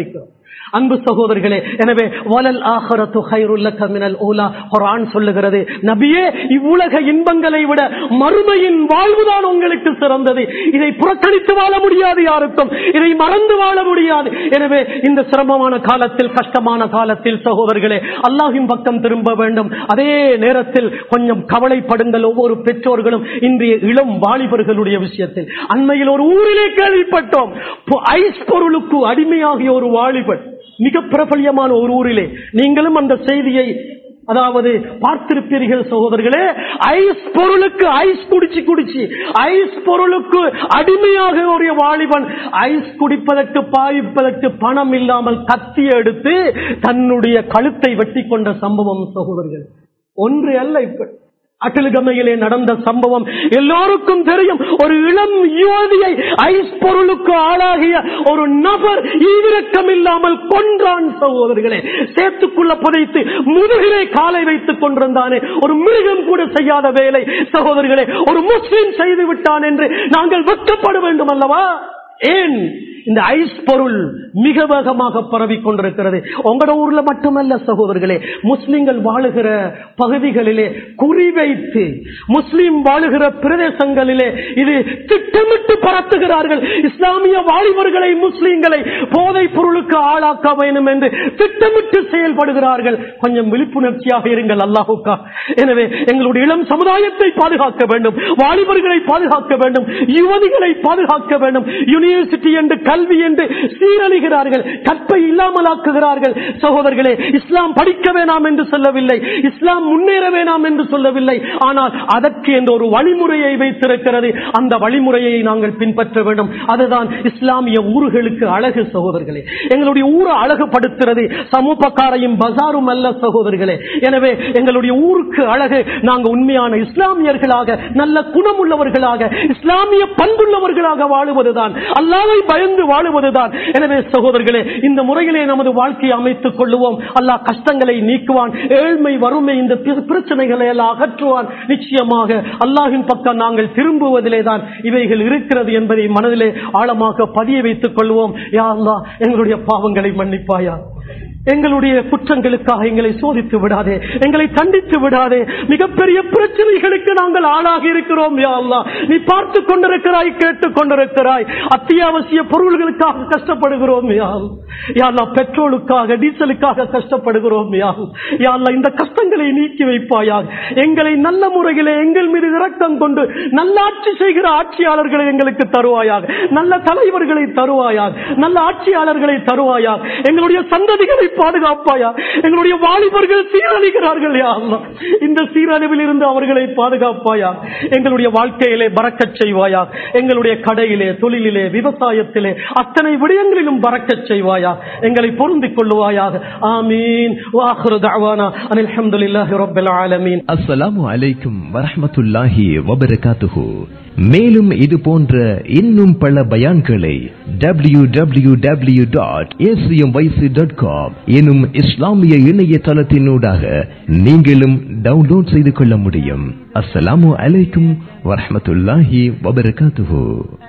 அன்பு சகோதரர்களே எனவே வலல் ஆஹரத்து ஹைருல்லக மினல் ஊலா குர்ஆன் சொல்லுகிறது நபியே இவ்வுலக இன்பங்களை விட மறுமையின் வாழ்வுதான் உங்களுக்கு சிறந்தது இதை புறக்கணித்து வாழ முடியாது யாருக்கும் இதை மறந்து வாழ முடியாது எனவே இந்த சிரமமான காலத்தில் கஷ்டமான காலத்தில் சகோதரர்களே அல்லாஹின் பக்கம் திரும்ப வேண்டும் அதே நேரத்தில் கொஞ்சம் கவலைப்படுங்கள் ஒவ்வொரு பெற்றோர்களும் இன்றைய இளம் வாலிபர்களுடைய விஷயத்தில் அண்மையில் ஒரு ஊரிலே கேள்விப்பட்டோம் பொ- ஐஸ் பொருளுக்கு அடிமையாகிய ஒரு வாலிபன் மிக பிரபல்யமான ஒரு ஊரிலே நீங்களும் அந்த செய்தியை அதாவது பார்த்திருப்பீர்கள் சகோதரர்களே ஐஸ் பொருளுக்கு ஐஸ் குடிச்சு குடிச்சு ஐஸ் பொருளுக்கு அடிமையாக ஒரு வாலிபன் ஐஸ் குடிப்பதற்கு பாவிப்பதற்கு பணம் இல்லாமல் கத்தி எடுத்து தன்னுடைய கழுத்தை வெட்டி கொண்ட சம்பவம் சகோதரர்கள் ஒன்று அல்ல இப்ப அட்டலுகமையிலே நடந்த சம்பவம் எல்லோருக்கும் தெரியும் ஒரு இளம் யுவதியை ஐஸ் பொருளுக்கு ஆளாகிய ஒரு நபர் ஈவிரக்கம் இல்லாமல் கொன்றான் சகோதரர்களே சேத்துக்குள்ள புதைத்து முதுகிலே காலை வைத்துக் கொண்டிருந்தானே ஒரு மிருகம் கூட செய்யாத வேலை சகோதரர்களே ஒரு முஸ்லிம் செய்து விட்டான் என்று நாங்கள் வெட்கப்பட வேண்டும் அல்லவா ஏன் இந்த ஐஸ் பொருள் மிக வேகமாக பரவிக் கொண்டிருக்கிறது உங்களோட ஊர்ல மட்டுமல்ல சகோதரர்களே முஸ்லிம்கள் வாழுகிற பகுதிகளிலே குறிவைத்து முஸ்லிம் வாழுகிற பிரதேசங்களிலே இது திட்டமிட்டு பரத்துகிறார்கள் இஸ்லாமிய வாலிபர்களை முஸ்லிம்களை போதைப் பொருளுக்கு ஆளாக்க வேண்டும் என்று திட்டமிட்டு செயல்படுகிறார்கள் கொஞ்சம் விழிப்புணர்ச்சியாக இருங்கள் அல்லாஹுக்கா எனவே எங்களுடைய இளம் சமுதாயத்தை பாதுகாக்க வேண்டும் வாலிபர்களை பாதுகாக்க வேண்டும் யுவதிகளை பாதுகாக்க வேண்டும் யூனிவர்சிட்டி என்று கல்வி என்று சீரழிகிறார்கள் கற்பை இல்லாமலாக்குகிறார்கள் சகோதரர்களே இஸ்லாம் படிக்க வேணாம் என்று சொல்லவில்லை இஸ்லாம் முன்னேற வேணாம் என்று சொல்லவில்லை ஆனால் அதற்கு என்ற ஒரு வழிமுறையை வைத்திருக்கிறது அந்த வழிமுறையை நாங்கள் பின்பற்ற வேண்டும் அதுதான் இஸ்லாமிய ஊர்களுக்கு அழகு சகோதரர்களே எங்களுடைய ஊரை அழகுபடுத்துறது சமூகக்காரையும் பசாரும் அல்ல சகோதரர்களே எனவே எங்களுடைய ஊருக்கு அழகு நாங்கள் உண்மையான இஸ்லாமியர்களாக நல்ல குணமுள்ளவர்களாக இஸ்லாமிய பண்புள்ளவர்களாக வாழுவதுதான் அல்லாவை பயந்து வாழுவதுதான் எனவே சகோதரர்களே இந்த முறையிலே நமது வாழ்க்கையை அமைத்துக் கொள்ளுவோம் அல்லாஹ் கஷ்டங்களை நீக்குவான் ஏழ்மை வறுமை இந்த பிர- பிரச்சனைகளை எல்லாம் அகற்றுவான் நிச்சயமாக அல்லாஹின் பக்கம் நாங்கள் திரும்புவதிலே தான் இவைகள் இருக்கிறது என்பதை மனதிலே ஆழமாக பதிய வைத்துக் கொள்வோம் யா அல்லாஹ் எங்களுடைய பாவங்களை மன்னிப்பாயா எங்களுடைய குற்றங்களுக்காக எங்களை சோதித்து விடாதே எங்களை தண்டித்து விடாதே மிகப்பெரிய பிரச்சனைகளுக்கு நாங்கள் ஆளாகி இருக்கிறோம் யா அல்லாஹ் நீ பார்த்து கொண்டிருக்கிறாய் கேட்டுக் கொண்டிருக்கிறாய் அத்தியாவசிய பொருள்களுக்காக கஷ்டப்படுகிறோம் யா அல்லாஹ். யா அல்லாஹ் பெட்ரோலுக்காக டீசலுக்காக கஷ்டப்படுகிறோம் யா அல்லாஹ். யா அல்லாஹ் இந்த கஷ்டங்களை நீக்கி வைப்பாயாக எங்களை நல்ல முறையிலே எங்கள் மீது இரக்கம் கொண்டு நல்லாட்சி செய்கிற ஆட்சியாளர்களை எங்களுக்கு தருவாயாக நல்ல தலைவர்களை தருவாயாக நல்ல ஆட்சியாளர்களை தருவாயாக எங்களுடைய சந்ததிகளை பாதுகாப்பாயா எங்களுடைய வாலிபர்கள் சீரழிகிறார்கள் யா அல்லாஹ். இந்த சீரழிவில் இருந்து அவர்களை பாதுகாப்பாயா எங்களுடைய வாழ்க்கையிலே பறக்கச் செய்வாயா எங்களுடைய கடையிலே தொழிலிலே விவசாயத்திலே அத்தனை விடயங்களிலும் பறக்கச் செய்வாயா எங்களை பொருந்திக் கொள்ளுவாயாக ஆமீன் வாஹ்ரு தஅவானா அனில் ஹம்துலில்லாஹி ரப்பில் ஆலமீன்
அஸ்ஸலாமு அலைக்கும் வரஹ்மத்துல்லாஹி வபரகாத்துஹு மேலும் இது போன்ற இன்னும் பல பயான்களை W W W dot dot com எனும் இஸ்லாமிய இணையதளத்தினூடாக நீங்களும் டவுன்லோட் செய்து கொள்ள முடியும் அஸ்ஸலாமு அலைக்கும் வரஹ்மத்துல்லாஹி வபரகாத்துஹு